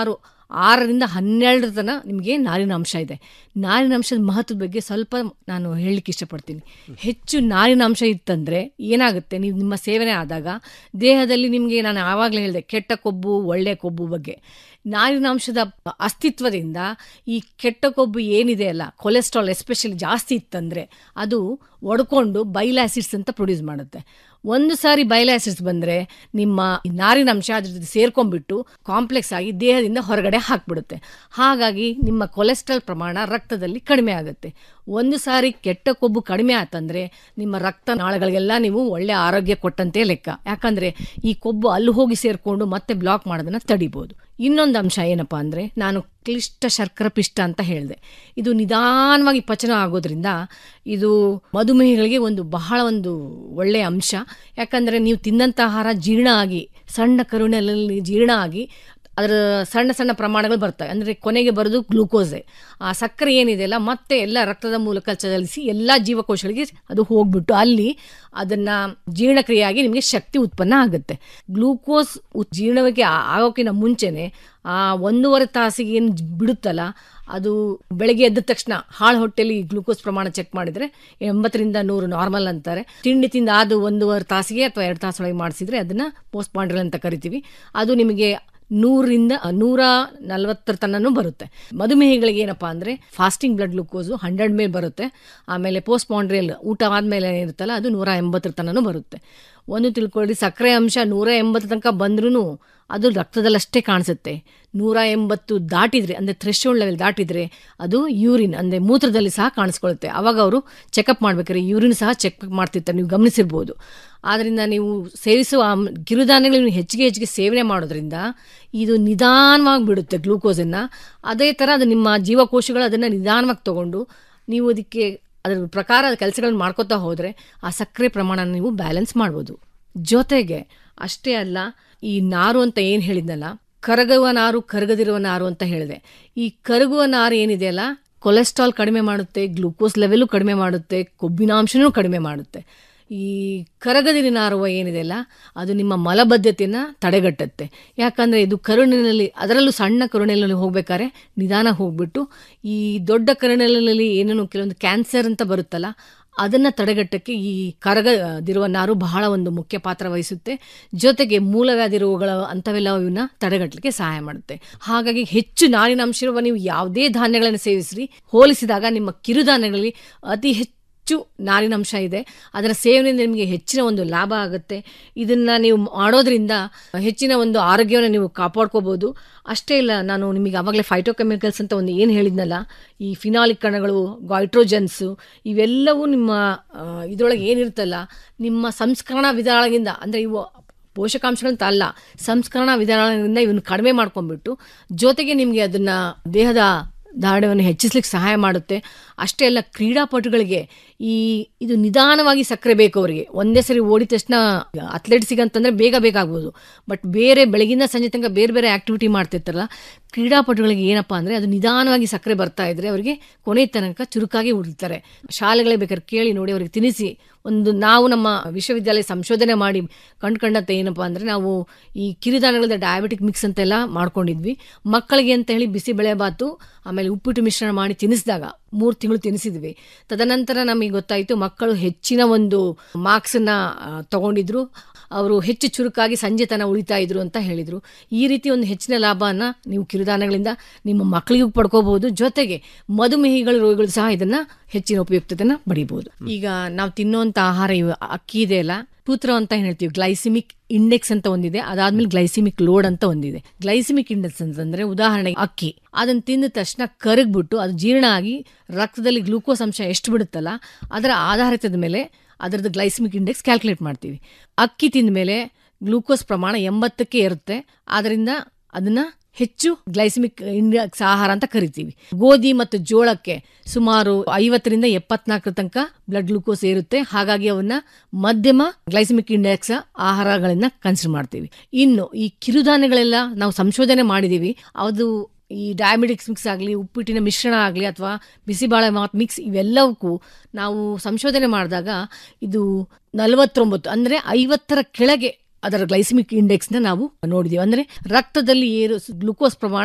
ಆರರಿಂದ ಹನ್ನೆರಡರ ತನಕ ನಿಮಗೆ ನಾರಿನಾಂಶ ಇದೆ ನಾರಿನಾಂಶದ ಮಹತ್ವದ ಬಗ್ಗೆ ಸ್ವಲ್ಪ ನಾನು ಹೇಳಲಿಕ್ಕೆ ಇಷ್ಟಪಡ್ತೀನಿ ಹೆಚ್ಚು ನಾರಿನಾಂಶ ಇತ್ತಂದರೆ ಏನಾಗುತ್ತೆ ನೀವು ನಿಮ್ಮ ಸೇವನೆ ಆದಾಗ ದೇಹದಲ್ಲಿ ನಿಮಗೆ ನಾನು ಆವಾಗಲೇ ಹೇಳಿದೆ ಕೆಟ್ಟ ಕೊಬ್ಬು ಒಳ್ಳೆಯ ಕೊಬ್ಬು ಬಗ್ಗೆ ನಾರಿನಾಂಶದ ಅಸ್ತಿತ್ವದಿಂದ ಈ ಕೆಟ್ಟ ಕೊಬ್ಬು ಏನಿದೆ ಅಲ್ಲ ಕೊಲೆಸ್ಟ್ರಾಲ್ ಎಸ್ಪೆಷಲಿ ಜಾಸ್ತಿ ಇತ್ತಂದರೆ ಅದು ಒಡ್ಕೊಂಡು ಬೈಲ್ ಆಸಿಡ್ಸ್ ಅಂತ ಪ್ರೊಡ್ಯೂಸ್ ಮಾಡುತ್ತೆ ಒಂದು ಸಾರಿ ಬೈಲ್ ಆಸಿಡ್ಸ್ ಬಂದರೆ ನಿಮ್ಮ ಈ ನಾರಿನಾಂಶ ಅದ್ರ ಜೊತೆ ಸೇರ್ಕೊಂಡ್ಬಿಟ್ಟು ಕಾಂಪ್ಲೆಕ್ಸ್ ಆಗಿ ದೇಹದಿಂದ ಹೊರಗಡೆ ಹಾಕ್ಬಿಡುತ್ತೆ ಹಾಗಾಗಿ ನಿಮ್ಮ ಕೊಲೆಸ್ಟ್ರಾಲ್ ಪ್ರಮಾಣ ರಕ್ತದಲ್ಲಿ ಕಡಿಮೆ ಆಗುತ್ತೆ ಒಂದು ಸಾರಿ ಕೆಟ್ಟ ಕೊಬ್ಬು ಕಡಿಮೆ ಆತಂದ್ರೆ ನಿಮ್ಮ ರಕ್ತ ನಾಳಗಳಿಗೆಲ್ಲ ನೀವು ಒಳ್ಳೆ ಆರೋಗ್ಯ ಕೊಟ್ಟಂತೆ ಲೆಕ್ಕ ಯಾಕಂದ್ರೆ ಈ ಕೊಬ್ಬು ಅಲ್ಲಿ ಹೋಗಿ ಸೇರ್ಕೊಂಡು ಮತ್ತೆ ಬ್ಲಾಕ್ ಮಾಡೋದನ್ನ ತಡಿಬೋದು ಇನ್ನೊಂದು ಅಂಶ ಏನಪ್ಪಾ ಅಂದ್ರೆ ನಾನು ಕ್ಲಿಷ್ಟ ಶರ್ಕರ ಪಿಷ್ಟ ಅಂತ ಹೇಳಿದೆ ಇದು ನಿಧಾನವಾಗಿ ಪಚನ ಆಗೋದ್ರಿಂದ ಇದು ಮಧುಮೇಹಿಗಳಿಗೆ ಒಂದು ಬಹಳ ಒಂದು ಒಳ್ಳೆಯ ಅಂಶ ಯಾಕಂದ್ರೆ ನೀವು ತಿಂದಂಥ ಆಹಾರ ಜೀರ್ಣ ಆಗಿ ಸಣ್ಣ ಕರುಣೆಯಲ್ಲಿ ಜೀರ್ಣ ಆಗಿ ಅದರ ಸಣ್ಣ ಸಣ್ಣ ಪ್ರಮಾಣಗಳು ಬರ್ತವೆ ಅಂದರೆ ಕೊನೆಗೆ ಬರೋದು ಗ್ಲೂಕೋಸೆ ಆ ಸಕ್ಕರೆ ಏನಿದೆಯಲ್ಲ ಮತ್ತೆ ಎಲ್ಲ ರಕ್ತದ ಮೂಲಕ ಚಲಿಸಿ ಎಲ್ಲ ಜೀವಕೋಶಗಳಿಗೆ ಅದು ಹೋಗ್ಬಿಟ್ಟು ಅಲ್ಲಿ ಅದನ್ನ ಜೀರ್ಣಕ್ರಿಯೆಯಾಗಿ ನಿಮಗೆ ಶಕ್ತಿ ಉತ್ಪನ್ನ ಆಗುತ್ತೆ ಗ್ಲೂಕೋಸ್ ಉತ್- ಜೀರ್ಣಕ್ಕೆ ಆ- ಆಗೋಕ್ಕಿಂತ ಮುಂಚೆನೆ ಆ ಒಂದೂವರೆ ತಾಸಿಗೆ ಏನು ಬಿಡುತ್ತಲ್ಲ ಅದು ಬೆಳಗ್ಗೆ ಎದ್ದ ತಕ್ಷಣ ಹಾಳು ಹೊಟ್ಟೆಲಿ ಗ್ಲೂಕೋಸ್ ಪ್ರಮಾಣ ಚೆಕ್ ಮಾಡಿದ್ರೆ ಎಂಬತ್ತರಿಂದ ನೂರು ನಾರ್ಮಲ್ ಅಂತಾರೆ ತಿಂಡಿ ತಿಂದ ಆದ ಒಂದೂವರೆ ತಾಸಿಗೆ ಅಥವಾ ಎರಡು ತಾಸೊಳಗೆ ಮಾಡಿಸಿದ್ರೆ ಅದನ್ನ ಪೋಸ್ಟ್ ಪಾಂಡ್ರಲ್ ಅಂತ ಕರಿತೀವಿ ಅದು ನಿಮಗೆ ನೂರರಿಂದ ನೂರ ನಲವತ್ತರ ತನೂ ಬರುತ್ತೆ ಮಧುಮೇಹಿಗಳಿಗೆ ಏನಪ್ಪಾ ಅಂದ್ರೆ ಫಾಸ್ಟಿಂಗ್ ಬ್ಲಡ್ ಗ್ಲೂಕೋಸು ಹಂಡ್ರೆಡ್ ಮೇಲೆ ಬರುತ್ತೆ ಆಮೇಲೆ ಪೋಸ್ಟ್ ಪಾಂಡ್ರಿಯಲ್ ಊಟ ಆದ್ಮೇಲೆ ಏನಿರುತ್ತಲ್ಲ ಅದು ನೂರ ಎಂಬತ್ತರ ತನೂ ಬರುತ್ತೆ ಒಂದು ತಿಳ್ಕೊಳ್ಳಿ ಸಕ್ಕರೆ ಅಂಶ ನೂರ ಎಂಬತ್ತು ತನಕ ಬಂದ್ರೂ ಅದು ರಕ್ತದಲ್ಲಷ್ಟೇ ಕಾಣಿಸುತ್ತೆ ನೂರ ಎಂಬತ್ತು ದಾಟಿದ್ರೆ ಅಂದರೆ ಥ್ರೆಶೋಲ್ಡ್ ಲೆವೆಲ್ ದಾಟಿದ್ರೆ ಅದು ಯೂರಿನ್ ಅಂದರೆ ಮೂತ್ರದಲ್ಲಿ ಸಹ ಕಾಣಿಸ್ಕೊಳ್ಳುತ್ತೆ ಅವಾಗ ಅವರು ಚೆಕಪ್ ಮಾಡ್ಬೇಕಾದ್ರೆ ಯೂರಿನ್ ಸಹ ಚೆಕ್ ಮಾಡ್ತಿರ್ತಾರೆ ನೀವು ಗಮನಿಸಿರ್ಬೋದು ಆದ್ದರಿಂದ ನೀವು ಸೇವಿಸುವ ಆಮ್- ಕಿರುಧಾನ್ಯಗಳನ್ನು ಹೆಚ್ಚಿಗೆ ಹೆಚ್ಚಿಗೆ ಸೇವನೆ ಮಾಡೋದ್ರಿಂದ ಇದು ನಿಧಾನವಾಗಿ ಬಿಡುತ್ತೆ ಗ್ಲೂಕೋಸನ್ನು ಅದೇ ಥರ ಅದು ನಿಮ್ಮ ಜೀವಕೋಶಗಳು ಅದನ್ನು ನಿಧಾನವಾಗಿ ತಗೊಂಡು ನೀವು ಅದಕ್ಕೆ ಅದರ ಪ್ರಕಾರ ಕೆಲಸಗಳನ್ನು ಮಾಡ್ಕೋತಾ ಹೋದರೆ ಆ ಸಕ್ಕರೆ ಪ್ರಮಾಣ ನೀವು ಬ್ಯಾಲೆನ್ಸ್ ಮಾಡ್ಬೋದು ಜೊತೆಗೆ ಅಷ್ಟೇ ಅಲ್ಲ ಈ ನಾರು ಅಂತ ಏನು ಹೇಳಿದ್ನಲ್ಲ ಕರಗುವ ನಾರು ಕರಗದಿರುವ ನಾರು ಅಂತ ಹೇಳಿದೆ ಈ ಕರಗುವ ನಾರು ಏನಿದೆಯಲ್ಲ ಕೊಲೆಸ್ಟ್ರಾಲ್ ಕಡಿಮೆ ಮಾಡುತ್ತೆ ಗ್ಲೂಕೋಸ್ ಲೆವೆಲು ಕಡಿಮೆ ಮಾಡುತ್ತೆ ಕೊಬ್ಬಿನಾಂಶನೂ ಕಡಿಮೆ ಮಾಡುತ್ತೆ ಈ ಕರಗದಿರಿ ನಾರುವ ಏನಿದೆಯಲ್ಲ ಅದು ನಿಮ್ಮ ಮಲಬದ್ಧತೆಯನ್ನು ತಡೆಗಟ್ಟುತ್ತೆ ಯಾಕಂದರೆ ಇದು ಕರುಣಿನಲ್ಲಿ ಅದರಲ್ಲೂ ಸಣ್ಣ ಕರುಣಿನಲ್ಲಿ ಹೋಗ್ಬೇಕಾದ್ರೆ ನಿಧಾನ ಹೋಗ್ಬಿಟ್ಟು ಈ ದೊಡ್ಡ ಕರುಣಿನಲ್ಲಿ ಏನೇನು ಕೆಲವೊಂದು ಕ್ಯಾನ್ಸರ್ ಅಂತ ಬರುತ್ತಲ್ಲ ಅದನ್ನು ತಡೆಗಟ್ಟಕ್ಕೆ ಈ ಕರಗದಿರುವ ನಾರು ಬಹಳ ಒಂದು ಮುಖ್ಯ ಪಾತ್ರ ವಹಿಸುತ್ತೆ ಜೊತೆಗೆ ಮೂಲವ್ಯಾಧಿ ರೋಗಗಳ ಅಂಥವೆಲ್ಲ ಇವನ್ನ ತಡೆಗಟ್ಟಲಿಕ್ಕೆ ಸಹಾಯ ಮಾಡುತ್ತೆ ಹಾಗಾಗಿ ಹೆಚ್ಚು ನಾರಿನಾಂಶ ಇರುವ ನೀವು ಯಾವುದೇ ಧಾನ್ಯಗಳನ್ನು ಸೇವಿಸ್ರಿ ಹೋಲಿಸಿದಾಗ ನಿಮ್ಮ ಕಿರುಧಾನ್ಯಗಳಲ್ಲಿ ಅತಿ ಹೆಚ್ಚು ಹೆಚ್ಚು ನಾರಿನಂಶ ಇದೆ ಅದರ ಸೇವನೆಯಿಂದ ನಿಮಗೆ ಹೆಚ್ಚಿನ ಒಂದು ಲಾಭ ಆಗುತ್ತೆ ಇದನ್ನ ನೀವು ಮಾಡೋದ್ರಿಂದ ಹೆಚ್ಚಿನ ಒಂದು ಆರೋಗ್ಯವನ್ನು ನೀವು ಕಾಪಾಡ್ಕೋಬಹುದು ಅಷ್ಟೇ ಇಲ್ಲ ನಾನು ನಿಮಗೆ ಆವಾಗಲೇ ಫೈಟೋಕೆಮಿಕಲ್ಸ್ ಅಂತ ಒಂದು ಏನು ಹೇಳಿದ್ನಲ್ಲ ಈ ಫಿನಾಲಿಕ್ ಕಣಗಳು ಗಾಯ್ಟ್ರೋಜನ್ಸು ಇವೆಲ್ಲವೂ ನಿಮ್ಮ ಆ, ಇದ್ರೊಳಗೆ ಏನಿರುತ್ತಲ್ಲ ನಿಮ್ಮ ಸಂಸ್ಕರಣಾ ವಿಧಾನದಿಂದ ಅಂದರೆ ಇವು ಪೋಷಕಾಂಶಗಳಂತ ಅಲ್ಲ ಸಂಸ್ಕರಣಾ ವಿಧಾನದಿಂದ ಇವನ್ನ ಕಡಿಮೆ ಮಾಡ್ಕೊಂಡ್ಬಿಟ್ಟು ಜೊತೆಗೆ ನಿಮಗೆ ಅದನ್ನ ದೇಹದ ದಾಢ್ಯವನ್ನು ಹೆಚ್ಚಿಸ್ಲಿಕ್ಕೆ ಸಹಾಯ ಮಾಡುತ್ತೆ ಅಷ್ಟೇ ಅಲ್ಲ ಕ್ರೀಡಾಪಟುಗಳಿಗೆ ಈ ಇದು ನಿಧಾನವಾಗಿ ಸಕ್ಕರೆ ಬೇಕು ಅವರಿಗೆ ಒಂದೇ ಸರಿ ಓಡಿದ ತಕ್ಷಣ ಅಥ್ಲೆಟ್ಸಿಗೆ ಅಂತಂದ್ರೆ ಬೇಗ ಬೇಕಾಗ್ಬೋದು ಬಟ್ ಬೇರೆ ಬೆಳಗಿನ ಸಂಜೆ ತನಕ ಬೇರೆ ಬೇರೆ ಆಕ್ಟಿವಿಟಿ ಮಾಡ್ತಿರ್ತಾರಲ್ಲ ಕ್ರೀಡಾಪಟುಗಳಿಗೆ ಏನಪ್ಪ ಅಂದ್ರೆ ಅದು ನಿಧಾನವಾಗಿ ಸಕ್ಕರೆ ಬರ್ತಾ ಇದ್ರೆ ಅವರಿಗೆ ಕೊನೆ ತನಕ ಚುರುಕಾಗಿ ಉಳಿತಾರೆ ಶಾಲೆಗಳೇ ಬೇಕಾದ್ರೆ ಕೇಳಿ ನೋಡಿ ಅವರಿಗೆ ತಿನ್ನಿಸಿ ಒಂದು ನಾವು ನಮ್ಮ ವಿಶ್ವವಿದ್ಯಾಲಯ ಸಂಶೋಧನೆ ಮಾಡಿ ಕಂಡುಕೊಂಡಂತೆ ಏನಪ್ಪ ಅಂದ್ರೆ ನಾವು ಈ ಕಿರುಧಾನ್ಯಗಳದ ಡಯಾಬಿಟಿಕ್ ಮಿಕ್ಸ್ ಅಂತೆಲ್ಲ ಮಾಡ್ಕೊಂಡಿದ್ವಿ ಮಕ್ಕಳಿಗೆ ಅಂತ ಹೇಳಿ ಬಿಸಿ ಬೆಳೆಬಾತು ಆಮೇಲೆ ಉಪ್ಪಿಟ್ಟು ಮಿಶ್ರಣ ಮಾಡಿ ತಿನ್ನಿಸಿದಾಗ ಮೂರು ತಿಂಗಳು ತಿನ್ನಿಸಿದ್ವಿ ತದನಂತರ ನಮಗೆ ಗೊತ್ತಾಯಿತು ಮಕ್ಕಳು ಹೆಚ್ಚಿನ ಒಂದು ಮಾರ್ಕ್ಸನ್ನ ಆ, ತಗೊಂಡಿದ್ರು ಅವರು ಹೆಚ್ಚು ಚುರುಕಾಗಿ ಸಂಜೆ ತನ ಉಳಿತಾ ಇದ್ರು ಅಂತ ಹೇಳಿದ್ರು ಈ ರೀತಿ ಒಂದು ಹೆಚ್ಚಿನ ಲಾಭನ ನೀವು ಕಿರುಧಾನ್ಯಗಳಿಂದ ನಿಮ್ಮ ಮಕ್ಕಳಿಗೂ ಪಡ್ಕೋಬಹುದು ಜೊತೆಗೆ ಮಧುಮೇಹಿಗಳ ರೋಗಿಗಳು ಸಹ ಇದನ್ನ ಹೆಚ್ಚಿನ ಉಪಯುಕ್ತತೆನ ಪಡಿಬಹುದು ಈಗ ನಾವು ತಿನ್ನುವಂತ ಆಹಾರ ಇವು ಅಕ್ಕಿ ಇದೆಯಲ್ಲ ಸೂತ್ರ ಅಂತ ಏನ್ ಹೇಳ್ತೀವಿ ಗ್ಲೈಸಿಮಿಕ್ ಇಂಡೆಕ್ಸ್ ಅಂತ ಒಂದಿದೆ ಅದಾದ್ಮೇಲೆ ಗ್ಲೈಸಿಮಿಕ್ ಲೋಡ್ ಅಂತ ಒಂದಿದೆ ಗ್ಲೈಸಿಮಿಕ್ ಇಂಡೆಕ್ಸ್ ಅಂತಂದ್ರೆ ಉದಾಹರಣೆಗೆ ಅಕ್ಕಿ ಅದನ್ನ ತಿಂದ ತಕ್ಷಣ ಕರಗ್ಬಿಟ್ಟು ಅದು ಜೀರ್ಣ ಆಗಿ ರಕ್ತದಲ್ಲಿ ಗ್ಲೂಕೋಸ್ ಅಂಶ ಎಷ್ಟು ಬಿಡುತ್ತಲ್ಲ ಅದರ ಆಧಾರಿತದ ಮೇಲೆ ಅದರದ್ದು ಗ್ಲೈಸಿಮಿಕ್ ಇಂಡೆಕ್ಸ್ ಕ್ಯಾಲ್ಕುಲೇಟ್ ಮಾಡ್ತೀವಿ ಅಕ್ಕಿ ತಿಂದ ಮೇಲೆ ಗ್ಲೂಕೋಸ್ ಪ್ರಮಾಣ ಎಂಬತ್ತಕ್ಕೆ ಇರುತ್ತೆ ಆದ್ರಿಂದ ಅದನ್ನ ಹೆಚ್ಚು ಗ್ಲೈಸಿಮಿಕ್ ಇಂಡೆಕ್ಸ್ ಆಹಾರ ಅಂತ ಕರಿತೀವಿ ಗೋಧಿ ಮತ್ತು ಜೋಳಕ್ಕೆ ಸುಮಾರು ಐವತ್ತರಿಂದ ಎಪ್ಪತ್ನಾಲ್ಕರ ತನಕ ಬ್ಲಡ್ ಗ್ಲೂಕೋಸ್ ಇರುತ್ತೆ ಹಾಗಾಗಿ ಅವನ್ನ ಮಧ್ಯಮ ಗ್ಲೈಸಿಮಿಕ್ ಇಂಡೆಕ್ಸ್ ಆಹಾರಗಳನ್ನ ಕನ್ಸಿಡರ್ ಮಾಡ್ತೀವಿ ಇನ್ನು ಈ ಕಿರುಧಾನ್ಯಗಳೆಲ್ಲ ನಾವು ಸಂಶೋಧನೆ ಮಾಡಿದೀವಿ ಅದು ಈ ಡಯಾಬಿಟಿಕ್ಸ್ ಮಿಕ್ಸ್ ಆಗಲಿ ಉಪ್ಪಿಟ್ಟಿನ ಮಿಶ್ರಣ ಆಗಲಿ ಅಥವಾ ಬಿಸಿಬಾಳೆ ಮಾತ್ ಮಿಕ್ಸ್ ಇವೆಲ್ಲವಕ್ಕೂ ನಾವು ಸಂಶೋಧನೆ ಮಾಡಿದಾಗ ಇದು ನಲವತ್ತೊಂಬತ್ತು ಅಂದರೆ ಐವತ್ತರ ಕೆಳಗೆ ಅದರ ಗ್ಲೈಸಿಮಿಕ್ ಇಂಡೆಕ್ಸ್ನ ನಾವು ನೋಡಿದೀವಿ ಅಂದರೆ ರಕ್ತದಲ್ಲಿ ಏರು ಗ್ಲುಕೋಸ್ ಪ್ರಮಾಣ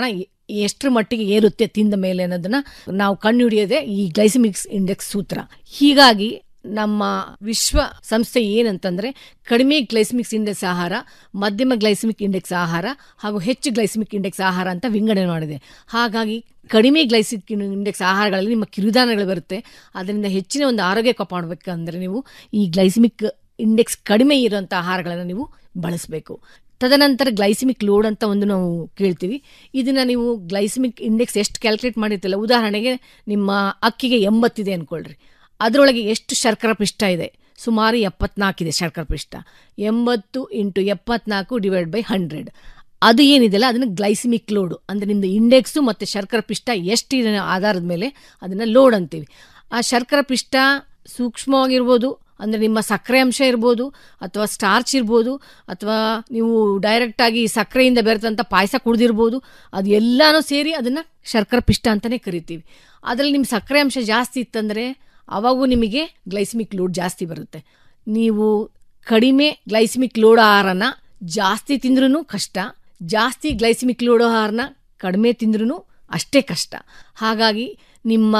ಎಷ್ಟರ ಮಟ್ಟಿಗೆ ಏರುತ್ತೆ ತಿಂದ ಮೇಲೆ ಅನ್ನೋದನ್ನ ನಾವು ಕಂಡು ಹಿಡಿಯೋದೇ ಈ ಗ್ಲೈಸಿಮಿಕ್ಸ್ ಇಂಡೆಕ್ಸ್ ಸೂತ್ರ ಹೀಗಾಗಿ ನಮ್ಮ ವಿಶ್ವ ಸಂಸ್ಥೆ ಏನಂತಂದ್ರೆ ಕಡಿಮೆ ಗ್ಲೈಸಿಮಿಕ್ಸ್ ಇಂಡೆಕ್ಸ್ ಆಹಾರ ಮಧ್ಯಮ ಗ್ಲೈಸಿಮಿಕ್ ಇಂಡೆಕ್ಸ್ ಆಹಾರ ಹಾಗೂ ಹೆಚ್ಚು ಗ್ಲೈಸಿಮಿಕ್ ಇಂಡೆಕ್ಸ್ ಆಹಾರ ಅಂತ ವಿಂಗಡಣೆ ಮಾಡಿದೆ ಹಾಗಾಗಿ ಕಡಿಮೆ ಗ್ಲೈಸಿಕ್ ಇಂಡೆಕ್ಸ್ ಆಹಾರಗಳಲ್ಲಿ ನಿಮ್ಮ ಕಿರುದಾನಗಳು ಬರುತ್ತೆ ಅದರಿಂದ ಹೆಚ್ಚಿನ ಒಂದು ಆರೋಗ್ಯ ಕಾಪಾಡಬೇಕಂದ್ರೆ ನೀವು ಈ ಗ್ಲೈಸಿಮಿಕ್ ಇಂಡೆಕ್ಸ್ ಕಡಿಮೆ ಇರುವಂಥ ಆಹಾರಗಳನ್ನು ನೀವು ಬಳಸಬೇಕು ತದನಂತರ ಗ್ಲೈಸಿಮಿಕ್ ಲೋಡ್ ಅಂತ ಒಂದು ನಾವು ಕೇಳ್ತೀವಿ ಇದನ್ನ ನೀವು ಗ್ಲೈಸಿಮಿಕ್ ಇಂಡೆಕ್ಸ್ ಎಷ್ಟು ಕ್ಯಾಲ್ಕುಲೇಟ್ ಮಾಡಿರ್ತಿಲ್ಲ ಉದಾಹರಣೆಗೆ ನಿಮ್ಮ ಅಕ್ಕಿಗೆ ಎಂಬತ್ತಿದೆ ಅನ್ಕೊಳ್ರಿ ಅದರೊಳಗೆ ಎಷ್ಟು ಶರ್ಕರ ಪಿಷ್ಟ ಇದೆ ಸುಮಾರು ಎಪ್ಪತ್ನಾಲ್ಕಿದೆ ಶರ್ಕರ ಪಿಷ್ಟ ಎಂಬತ್ತು ಇಂಟು ಎಪ್ಪತ್ನಾಲ್ಕು ಡಿವೈಡ್ ಬೈ ಹಂಡ್ರೆಡ್ ಅದು ಏನಿದೆಯಲ್ಲ ಅದನ್ನು ಗ್ಲೈಸಿಮಿಕ್ ಲೋಡು ಅಂದರೆ ನಿಮ್ಮದು ಇಂಡೆಕ್ಸು ಮತ್ತು ಶರ್ಕರ ಪಿಷ್ಟ ಎಷ್ಟು ಇದೆ ಆಧಾರದ ಮೇಲೆ ಅದನ್ನು ಲೋಡ್ ಅಂತೀವಿ ಆ ಶರ್ಕರ ಪಿಷ್ಟ ಸೂಕ್ಷ್ಮವಾಗಿರ್ಬೋದು ಅಂದರೆ ನಿಮ್ಮ ಸಕ್ಕರೆ ಅಂಶ ಇರ್ಬೋದು ಅಥವಾ ಸ್ಟಾರ್ಚ್ ಇರ್ಬೋದು ಅಥವಾ ನೀವು ಡೈರೆಕ್ಟಾಗಿ ಸಕ್ಕರೆಯಿಂದ ಬೆರೆತಂಥ ಪಾಯಸ ಕುಡಿದಿರ್ಬೋದು ಅದು ಎಲ್ಲನೂ ಸೇರಿ ಅದನ್ನು ಶರ್ಕರ ಪಿಷ್ಟ ಅಂತಲೇ ಕರಿತೀವಿ ಅದರಲ್ಲಿ ನಿಮ್ಮ ಸಕ್ಕರೆ ಅಂಶ ಜಾಸ್ತಿ ಇತ್ತಂದರೆ ಅವಾಗೂ ನಿಮಗೆ ಗ್ಲೈಸಿಮಿಕ್ ಲೋಡ್ ಜಾಸ್ತಿ ಬರುತ್ತೆ ನೀವು ಕಡಿಮೆ ಗ್ಲೈಸಿಮಿಕ್ ಲೋಡ್ ಆಹಾರನ ಜಾಸ್ತಿ ತಿಂದ್ರೂ ಕಷ್ಟ ಜಾಸ್ತಿ ಗ್ಲೈಸಿಮಿಕ್ ಲೋಡ್ ಆಹಾರನ ಕಡಿಮೆ ತಿಂದ್ರೂ ಅಷ್ಟೇ ಕಷ್ಟ ಹಾಗಾಗಿ ನಿಮ್ಮ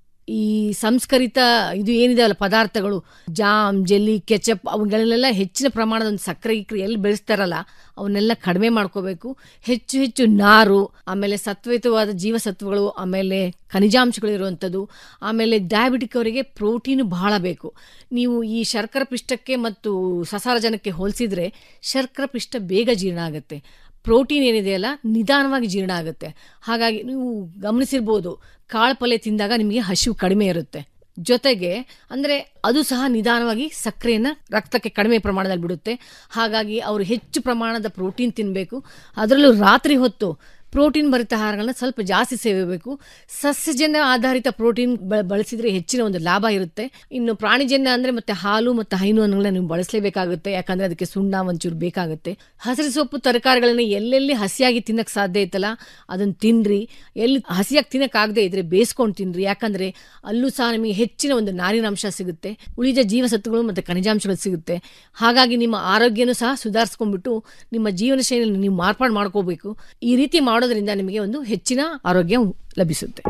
ಈ ಸಂಸ್ಕರಿತ ಇದು ಏನಿದೆ ಪದಾರ್ಥಗಳು ಜಾಮ್ ಜೆಲ್ಲಿ ಕೆಚಪ್ ಅವುಗಳನ್ನೆಲ್ಲ ಹೆಚ್ಚಿನ ಪ್ರಮಾಣದ ಒಂದು ಸಕ್ಕರೆ ಗಿಕ್ಕರೆ ಎಲ್ಲಿ ಬೆಳೆಸ್ತಾರಲ್ಲ ಅವನ್ನೆಲ್ಲ ಕಡಿಮೆ ಮಾಡ್ಕೋಬೇಕು ಹೆಚ್ಚು ಹೆಚ್ಚು ನಾರು ಆಮೇಲೆ ಸತ್ವಯುತವಾದ ಜೀವಸತ್ವಗಳು ಆಮೇಲೆ ಖನಿಜಾಂಶಗಳು ಇರುವಂಥದ್ದು ಆಮೇಲೆ ಡಯಾಬಿಟಿಕ್ ಅವರಿಗೆ ಪ್ರೋಟೀನು ಬಹಳ ಬೇಕು ನೀವು ಈ ಶರ್ಕರ ಪಿಷ್ಟಕ್ಕೆ ಮತ್ತು ಸಸಾರಜನಕ್ಕೆ ಹೋಲಿಸಿದ್ರೆ ಶರ್ಕರ ಪಿಷ್ಟ ಬೇಗ ಜೀರ್ಣ ಆಗುತ್ತೆ ಪ್ರೋಟೀನ್ ಏನಿದೆಯಲ್ಲ ನಿಧಾನವಾಗಿ ಜೀರ್ಣ ಆಗುತ್ತೆ ಹಾಗಾಗಿ ನೀವು ಗಮನಿಸಿರ್ಬೋದು ಕಾಳು ಪಲ್ಯ ತಿಂದಾಗ ನಿಮಗೆ ಹಸಿವು ಕಡಿಮೆ ಇರುತ್ತೆ ಜೊತೆಗೆ ಅಂದರೆ ಅದು ಸಹ ನಿಧಾನವಾಗಿ ಸಕ್ಕರೆಯನ್ನು ರಕ್ತಕ್ಕೆ ಕಡಿಮೆ ಪ್ರಮಾಣದಲ್ಲಿ ಬಿಡುತ್ತೆ ಹಾಗಾಗಿ ಅವರು ಹೆಚ್ಚು ಪ್ರಮಾಣದ ಪ್ರೋಟೀನ್ ತಿನ್ನಬೇಕು ಅದರಲ್ಲೂ ರಾತ್ರಿ ಹೊತ್ತು ಪ್ರೋಟೀನ್ ಭರಿತ ಆಹಾರಗಳನ್ನ ಸ್ವಲ್ಪ ಜಾಸ್ತಿ ಸೇವಬೇಕು ಸಸ್ಯಜನ್ಯ ಆಧಾರಿತ ಪ್ರೋಟೀನ್ ಬಳಸಿದ್ರೆ ಹೆಚ್ಚಿನ ಒಂದು ಲಾಭ ಇರುತ್ತೆ ಇನ್ನು ಪ್ರಾಣಿಜನ್ಯ ಅಂದರೆ ಮತ್ತೆ ಹಾಲು ಮತ್ತು ಹೈನು ಅನ್ನೋಗಳನ್ನ ನೀವು ಬಳಸಲೇಬೇಕಾಗುತ್ತೆ ಯಾಕಂದರೆ ಅದಕ್ಕೆ ಸುಣ್ಣ ಒಂಚೂರು ಬೇಕಾಗುತ್ತೆ ಹಸಿರು ಸೊಪ್ಪು ತರಕಾರಿಗಳನ್ನ ಎಲ್ಲೆಲ್ಲಿ ಹಸಿಯಾಗಿ ತಿನ್ನಕ್ಕೆ ಸಾಧ್ಯ ಐತಲ್ಲ ಅದನ್ನು ತಿನ್ನಿರಿ ಎಲ್ಲಿ ಹಸಿಯಾಗಿ ತಿನ್ನಕ್ಕಾಗದೇ ಇದ್ರೆ ಬೇಯಿಸ್ಕೊಂಡು ತಿನ್ನಿರಿ ಯಾಕಂದರೆ ಅಲ್ಲೂ ಸಹ ನಿಮಗೆ ಹೆಚ್ಚಿನ ಒಂದು ನಾರಿನಾಂಶ ಸಿಗುತ್ತೆ ಉಳಿದ ಜೀವಸತ್ವಗಳು ಮತ್ತು ಖನಿಜಾಂಶಗಳು ಸಿಗುತ್ತೆ ಹಾಗಾಗಿ ನಿಮ್ಮ ಆರೋಗ್ಯನೂ ಸಹ ಸುಧಾರಿಸ್ಕೊಂಡ್ಬಿಟ್ಟು ನಿಮ್ಮ ಜೀವನ ಶೈಲಿಯನ್ನು ನೀವು ಮಾರ್ಪಾಡು ಮಾಡ್ಕೋಬೇಕು ಈ ರೀತಿ ಮಾಡೋದ್ರಿಂದ ನಿಮಗೆ ಒಂದು ಹೆಚ್ಚಿನ ಆರೋಗ್ಯ ಲಭಿಸುತ್ತೆ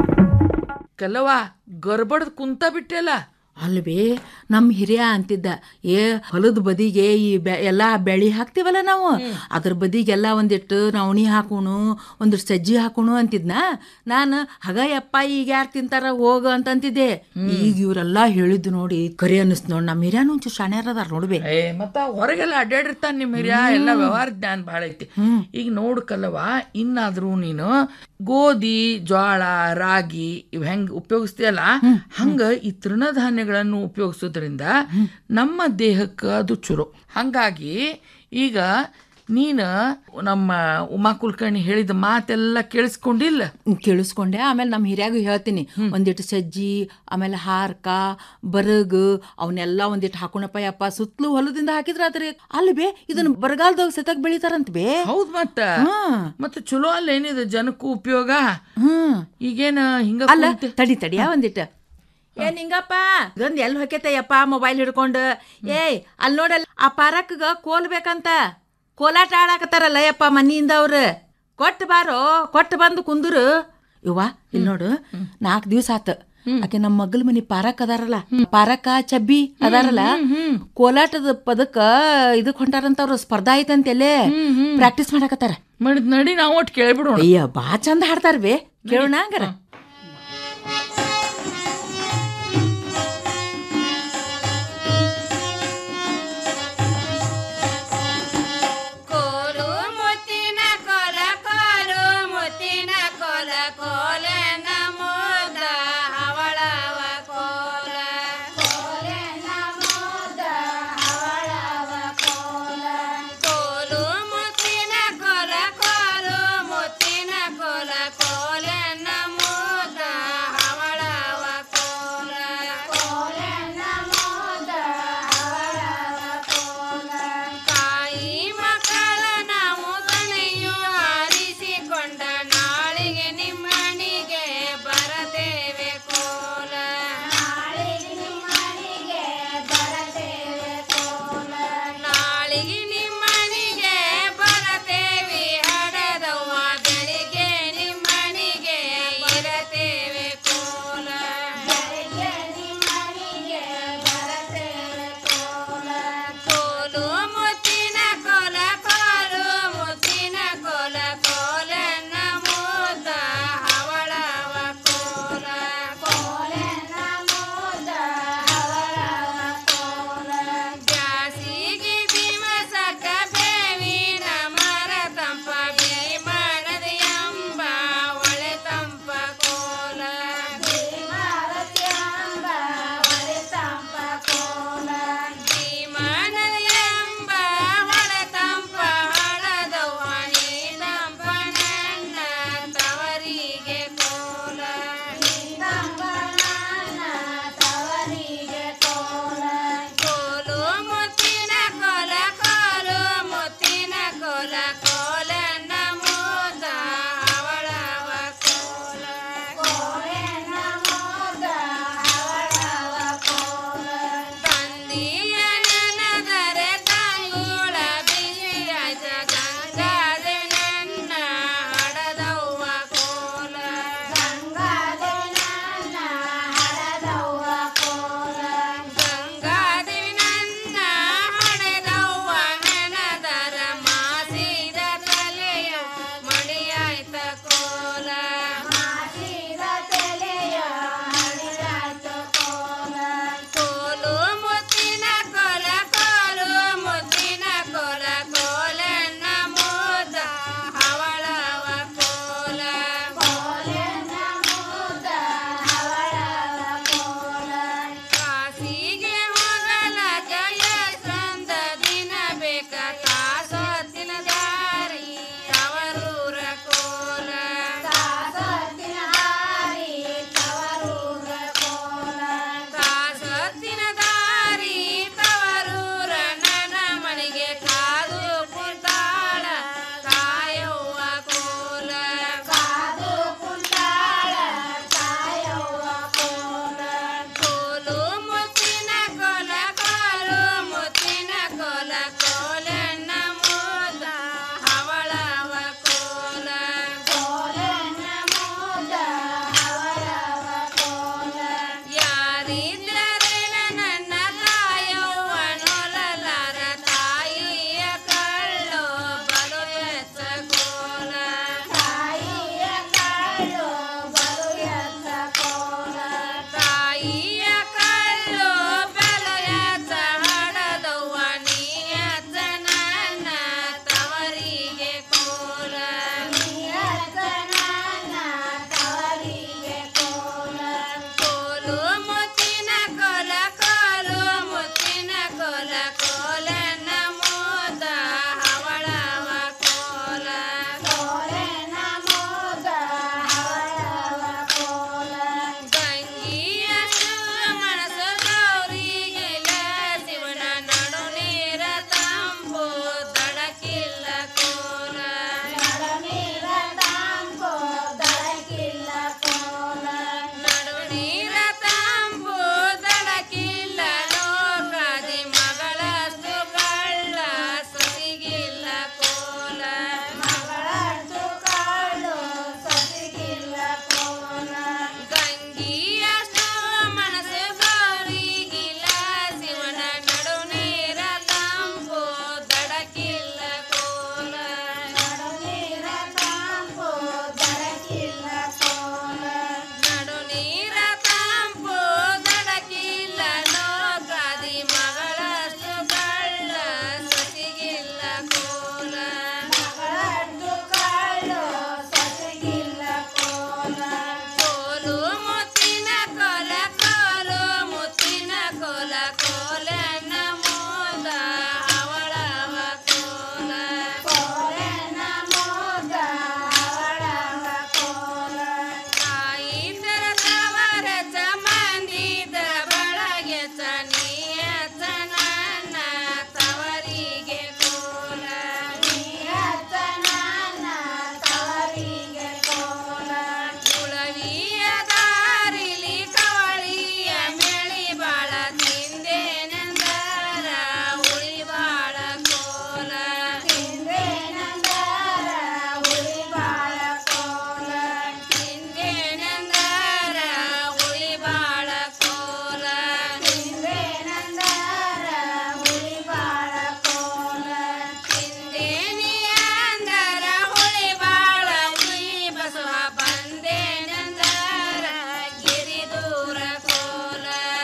ಕೆಲವ ಗರ್ಬಡ್ದು ಕುಂತ ಬಿಟ್ಟೆಲ್ಲ ಅಲ್ವೇ ನಮ್ಮ ಹಿರಿಯ ಅಂತಿದ್ದ ಏ ಹೊಲದ ಬದಿಗೆ ಈ ಬೆ ಎಲ್ಲ ಬೆಳಿ ಹಾಕ್ತಿವಲ್ಲ ನಾವು ಅದ್ರ ಬದಿಗೆಲ್ಲ ಒಂದಿಟ್ಟು ನವಣಿ ಹಾಕೋಣು ಒಂದಿಷ್ಟು ಸಜ್ಜಿ ಹಾಕೋಣು ಅಂತಿದ್ನ ನಾನು ಹಗ ಯಪ್ಪ ಈಗ ಯಾರು ತಿಂತಾರ ಹೋಗ ಅಂತ ಅಂತಿದ್ದೆ ಈಗ ಇವರೆಲ್ಲ ಹೇಳಿದ್ದು ನೋಡಿ ಕರಿ ಅನ್ನಿಸ್ತು ನೋಡಿ ನಮ್ಮ ಹಿರಿಯನು ಒಂಚೂರು ಶಾಣ್ಯಾರ ಅದಾರ ನೋಡ್ಬೇ ಏ ಮತ್ತ ಹೊರಗೆಲ್ಲ ಅಡ್ಡಾಡಿರ್ತಾನ ನಿಮ್ಮ ಹಿರಿಯ ಎಲ್ಲ ವ್ಯವಹಾರ ಜ್ಞಾನ ಭಾಳ ಐತಿ ಈಗ ನೋಡು ಕಲ್ಲವ ಇನ್ನಾದ್ರೂ ನೀನು ಗೋಧಿ ಜ್ವಾಳ ರಾಗಿ ಇವ್ ಹೆಂಗ್ ಉಪಯೋಗಿಸ್ತೀಯಲ್ಲ ಹಂಗ ಈ ತೃಣಧಾನ್ಯಗಳನ್ನು ಉಪಯೋಗಿಸೋದ್ರಿಂದ ನಮ್ಮ ದೇಹಕ್ಕೆ ಅದು ಚುರು ಹಂಗಾಗಿ ಈಗ ನೀನು ನಮ್ಮ ಉಮಾ ಕುಲಕರ್ಣಿ ಹೇಳಿದ ಮಾತೆಲ್ಲ ಕೇಳಿಸ್ಕೊಂಡಿಲ್ಲ ಕೇಳಿಸ್ಕೊಂಡೆ ಆಮೇಲೆ ನಮ್ಮ ಹಿರಿಯಾಗೂ ಹೇಳ್ತೀನಿ ಒಂದಿಟ್ಟು ಸಜ್ಜಿ ಆಮೇಲೆ ಹಾರ್ಕ ಬರಗ್ ಅವನ್ನೆಲ್ಲ ಒಂದಿಟ್ಟು ಹಾಕೋಣಪ್ಪ ಯಪ್ಪ ಸುತ್ತಲೂ ಹೊಲದಿಂದ ಹಾಕಿದ್ರ ಅದ್ರ ಅಲ್ಲಿ ಬೇ ಇದನ್ನ ಬರಗಾಲದಾಗ ಸತಕ್ ಬೆಳಿತಾರಂತ ಬೇ ಹೌದ್ ಮತ್ತ ಮತ್ತೆ ಚಲೋ ಅಲ್ಲ ಏನಿದೆ ಜನಕ್ಕೂ ಉಪಯೋಗ ಈಗೇನ ಹಿಂಗ ಅಲ್ಲ ಕುಂತೆ- ತಡಿ ತಡಿಯಾ ಒಂದಿಟ್ಟು ಏ ನಿಂಗಪ್ಪ ಇದೊಂದು ಎಲ್ಲಿ ಹೊಕ್ಕೆತಯ್ಯಪ್ಪ ಮೊಬೈಲ್ ಹಿಡ್ಕೊಂಡು ಏಯ್ ಅಲ್ಲಿ ನೋಡಲ್ಲ ಆ ಪಾರಕ್ಗ ಕೋಲ್ ಬೇಕಂತ ಕೋಲಾಟ ಆಡಾಕತ್ತಾರಲ್ಲ ಯಪ್ಪ ಮನಿಯಿಂದ ಅವ್ರು ಕೊಟ್ಟು ಬಾರೋ ಕೊಟ್ಟು ಬಂದು ಕುಂದ್ರು ಇವ್ವ ಇಲ್ಲಿ ನೋಡು ನಾಲ್ಕು ದಿವ್ಸ ಆತ ಆಕೆ ನಮ್ಮ ಮಗ್ಲ ಮನಿ ಪಾರಕ್ ಅದಾರಲ್ಲ ಪಾರಕ ಚಬ್ಬಿ ಅದಾರಲ್ಲ ಕೋಲಾಟದ ಪದಕ್ಕ ಇದಕ್ ಹೊಂಟಾರಂತ ಅವ್ರು ಸ್ಪರ್ಧಾ ಐತಂತೆಲ್ಲೇ ಪ್ರಾಕ್ಟೀಸ್ ಮಾಡಾಕತ್ತಾರ ಮಾಡಿದ್ ನಡಿ ನಾವು ಒಟ್ಟು ಕೇಳ್ಬಿಡೋಣ ಅಯ್ಯ ಬಾ ಚಂದ ಹಾಡ್ತಾರ ಬೇ ಕೇಳೋಣ ಹಂಗಾರ ಕೋಲು ಮುತ್ತಿನ ಕೊಲ ಕೋಲು ಮುತ್ತಿನ ಕೊಲ ಕೋಲ ನಮೋದ ಹವಳವ ಕೋಲ ಕೋಲ ನಮೋದ ಹವಳವ ಕೋಲ ಕೋಲು ಮುತ್ತಿನ ಕೊಲ ಕೋಲು ಮುತ್ತಿನ ಕೊಲ ಕೋಲ ನಮೋದ ಕಾಸೊತ್ತಿನ ದಾರಿ ತವರೂರ ಕೋಲ ಕಾಸೊತ್ತಿನ ದಾರಿ ತವರೂರ ಕೋಲ ಕಾಸೊತ್ತಿನ ದಾರಿ ತವರೂರ ನನ್ನ ಮನೆಗೆ ಕಾದು ಕುಂತಾಳ ಕಾಯವ್ವ ಕೋಲ ಕಾದು ಕುಂತಾಳ ಕಾಯವ್ವ ಕೋಲ ಕೋಲು ಮುತ್ತಿನ ಕೋಲ ಕೋಲು ಮುತ್ತಿನ ಕೋಲ ಕೋಲನ್ನ ಮೋದ ಹವಳವ ಕೋಲ ಕೋಲನ್ನ ಮೋದ ಹವಳವ ಕೋಲ ಯಾರಿದ್ದರೇನ ನನ್ನ ತಾಯವ್ವ ನೋಲಲಾರ ತಾಯಿಯ ಕಳ್ಳು ಬಲು ಎತ್ತ ಕೋಲ ತಾಯಿಯ ಕಳ್ಳು ಬಲು ಎತ್ತ ಕೋಲ ತಾಯಿಯ ಕಳ್ಳು ಬಲು ಎತ್ತ ಹಡದವ್ವ ನೀ ಎತ್ತ ನನ್ನ ತವರಿಗೆ ಕೋಲ ನೀ ಎತ್ತ ನನ್ನ ತವರಿಗೆ ಕೋಲ ಕೋಲು ಮುತ್ತಿನ ಕೋಲ ಕೋಲು ಮುತ್ತಿನ ಕೋಲ ಕೋಲನ ಮೋದ ಹವಳವ ಕೋಲ ಕೋಲನ ಮೋದ ಹವಳವ ಕೋಲ ಗಂಗಿಯ ಮನಸ್ಸು ಗೌರಿಗೆ ಶಿವನ ನಡು ನೀರ ತಂಪು ದಡಕಿಲ್ಲ ಕೋಲ ನಡು ನೀರ ತಂಪು ದಡಕಿಲ್ಲ ಕೋಲ ನಡು ನೀರ ತಂಪು ದಡಕಿಲ್ಲ ಲೋಕದಿ ಮಗಳಷ್ಟು ಕಳ್ಳ ಸಸಿಗಿಲ್ಲ ಕೋಲ ಮಗಳಷ್ಟು ಕಳ್ಳು ಸಸಿಗಿಲ್ಲ ಕೋಲ ಗಂಗಿಯಷ್ಟು ಮನಸ್ಸು ಗೌರಿಗಿಲ್ಲ ಶಿವನ ನಡು ನೀರ ತಂಪು ದಡಕಿಲ್ಲ ಕೋಲ ನಡು ನೀರ ತಂಪು ದಡಕಿಲ್ಲ ಕೋಲ ನಡು ನೀರ ತಂಪು ದಡಕಿಲ್ಲ ಲೋಕದಿ ಮಗಳಷ್ಟು ಕಳ್ಳ ಸಸಿಗಿಲ್ಲ ಕೋಲ ಮಗಳಷ್ಟು ಕಳ್ಳು ಸಸಿಗಿಲ್ಲ ಕೋಲ ಕೋಲು ಮುತ್ತಿನ ಕೋಲ ಕೋಲು ಮುತ್ತಿನ ಕೋಲ ಕೋಲನ ಮೋದ ಅವಳವ ಕೋಲ ಕೋಲನ ಮೋದ ಅವಳವ ಕೋಲ ತಾಯಿದರ ತವರ ಚಮಂದಿದರ ಬಳಗೆ ಚನಿಯತ ನನ್ನ ತವರಿಗೆ ಕೋಲ ನೀಯತ ನನ್ನ ತವರಿಗೆ ಕೋಲ ಕುಳವಿಯ ದಾರಿಲಿ ಕವಳಿಯ ಮೆಳಿ ಬಾಳ ತಿಂದೇನೆಂದರ ಉಳಿ ಬಾಳ ಕೋಲ ತಿಂದೇನೆಂದರ ಉಳಿ ಬಾಳ ಕೋಲ ತಿಂದೇನೆಂದರ ಉಳಿ ಬಾಳ ಕೋಲ ತಿಂದೇನೆಂದರ ಉಳಿ ಬಾಳ ಕೋಲ ತಿಂದೇನಿ ಅಂದರ ಹುಳಿ ಬಾಳ ಉಳಿ ಬಸವ ಬಂದೇನೆಂದರ ಗಿರಿ ದೂರ ಕೋಲ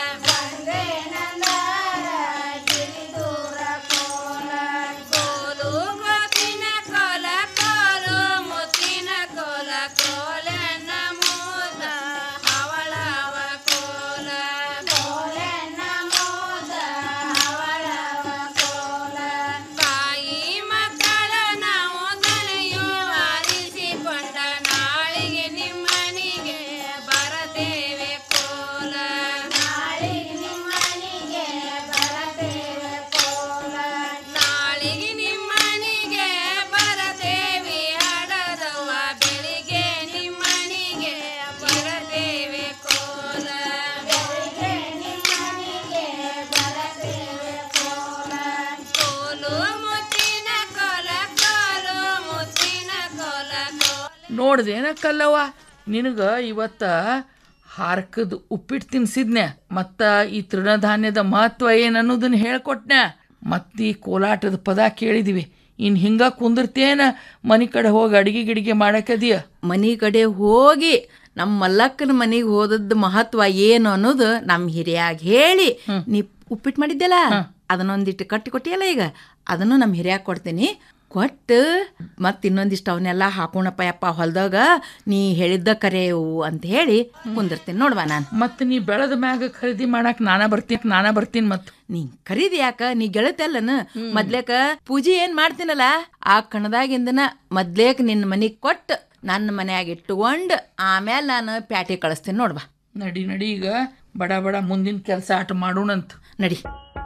ಬಂದೇನೆಂದರ ಗಿರಿ ದೂರ ಕೋಲ ಕೋಲು ಗೊತ್ತಿನ ಕೋಲ ಕೋಲು ಮುತ್ತಿನ ಕೋಲ ಕೋಲನ ಮೋದ ಹವಳವ ಕೋಲ ಕೋಲನ ಮೋದ ಹವಳವ ಕೋಲ ತಾಯಿ ಮಕ್ಕಳ ನಾವು ದನೆಯು ಆರಿಸಿಕೊಂಡ ನಾಳಿಗೆ ನಿಮ್ಮನಿಗೆ ಬರತೇವೆ ಕೋಲ ನಾಳಿಗೆ ನಿಮ್ಮನಿಗೆ ಬರತೇವೆ ಕೋಲ ನಾಳಿಗೆ ನಿಮ್ಮನಿಗೆ ಬರತೇವೆ ಹಡದವ್ವ ಬೆಳಿಗ್ಗೆ ನಿಮ್ಮನಿಗೆ ಬರತೇವೆ ಕೋಲ ಬೆಳಿಗ್ಗೆ ನಿಮ್ಮನಿಗೆ ಬರತೇವೆ ಕೋಲ ಕೋಲು ಮುತ್ತಿನ ಕೋಲ ಕೋಲು ಮುತ್ತಿನ ಕೋಲ ಕೋಲ ನೋಡ್ದೇನ ಕಲ್ಲವ್ವ ನಿನಗ ಇವತ್ತ ಹಾರ್ಕದ ಉಪ್ಪಿಟ್ಟು ತಿನ್ಸಿದ್ನೆ ಮತ್ತ ಈ ತೃಣಧಾನ್ಯದ ಮಹತ್ವ ಏನನ್ನೋದನ್ನ ಹೇಳ್ಕೊಟ್ನೆ ಮತ್ತ ಈ ಕೋಲಾಟದ ಪದ ಕೇಳಿದಿವಿ ಇನ್ ಹಿಂಗ ಕುಂದಿರ್ತೇನ ಮನಿ ಕಡೆ ಹೋಗಿ ಅಡಿಗೆ ಗಿಡಿಗೆ ಮಾಡಕದಿಯ ಮನಿ ಕಡೆ ಹೋಗಿ ನಮ್ಮ ಮಲ್ಲಕ್ಕನ ಮನೆಗೆ ಹೋದದ್ದು ಮಹತ್ವ ಏನು ಅನ್ನೋದು ನಮ್ಮ ಹಿರಿಯಾಗ ಹೇಳಿ ನೀ ಉಪ್ಪಿಟ್ಟು ಮಾಡಿದ್ದೆಲ್ಲ ಅದನ್ನೊಂದಿಟ್ಟು ಕಟ್ಟಿ ಕೊಟ್ಟಿಯಲ್ಲ ಈಗ ಅದನ್ನು ನಮ್ಮ ಹಿರಿಯಾಗ ಕೊಡ್ತೀನಿ ಕೊಟ್ಟು ಮತ್ತೆ ಇನ್ನೊಂದಿಷ್ಟು ಅವನ್ನೆಲ್ಲ ಹಾಕೋಣಪ್ಪ ಯಪ್ಪ ಹೊಲ್ದಾಗ ನೀ ಹೇಳಿದ್ದ ಕರೆಯವು ಅಂತ ಹೇಳಿ ಕುಂದಿರ್ತೀನಿ ನೋಡ್ವಾ ನಾನು ಮತ್ತೆ ನೀ ಬೆಳೆದ ಮ್ಯಾಗ ಖರೀದಿ ಮಾಡಕ್ ನಾನ ಬರ್ತೀನಿ ನಾನ ಬರ್ತೀನಿ ಮತ್ ನೀ ಖರೀದಿ ಯಾಕ ನೀ ಗೆಳತಲ್ಲನ ಮೊದ್ಲೇಕ ಪೂಜೆ ಏನ್ ಮಾಡ್ತೀನಲ್ಲ ಆ ಕಣದಾಗಿಂದನ ಮೊದ್ಲೇಕ ನಿನ್ನ ಮನಿಗ್ ಕೊಟ್ಟು ನನ್ನ ಮನ್ಯಾಗ ಇಟ್ಟುಕೊಂಡು ಆಮೇಲೆ ನಾನು ಪ್ಯಾಟಿ ಕಳಿಸ್ತೀನಿ ನೋಡ್ವಾ ನಡಿ ನಡಿ ಈಗ ಬಡ ಬಡ ಮುಂದಿನ ಕೆಲಸ ಆಟ ಮಾಡೋಣಂತ ನಡಿ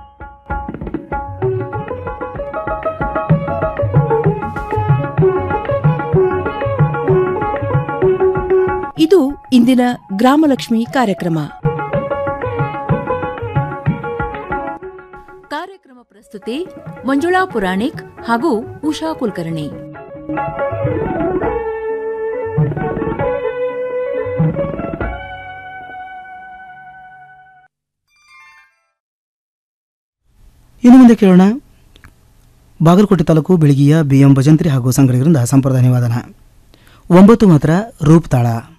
ಇದು ಇಂದಿನ ಗ್ರಾಮಲಕ್ಷ್ಮಿ ಕಾರ್ಯಕ್ರಮ ಕಾರ್ಯಕ್ರಮ ಪ್ರಸ್ತುತಿ ಮಂಜುಳಾ ಪುರಾಣಿಕ್ ಹಾಗೂ ಉಷಾ ಕುಲಕರ್ಣಿ ಇನ್ನು ಮುಂದೆ ಕೇಳೋಣ ಬಾಗಲಕೋಟೆ ತಾಲೂಕು ಬೆಳಗಿಯ ಬಿ ಎಂ ಭಜಂತ್ರಿ ಹಾಗೂ ಸಂಘಟಕರಿಂದ ಸಂಪ್ರದಾಯ ನಿವಾದನ ಒಂಬತ್ತು ಮಾತ್ರ ರೂಪ್ ತಾಳ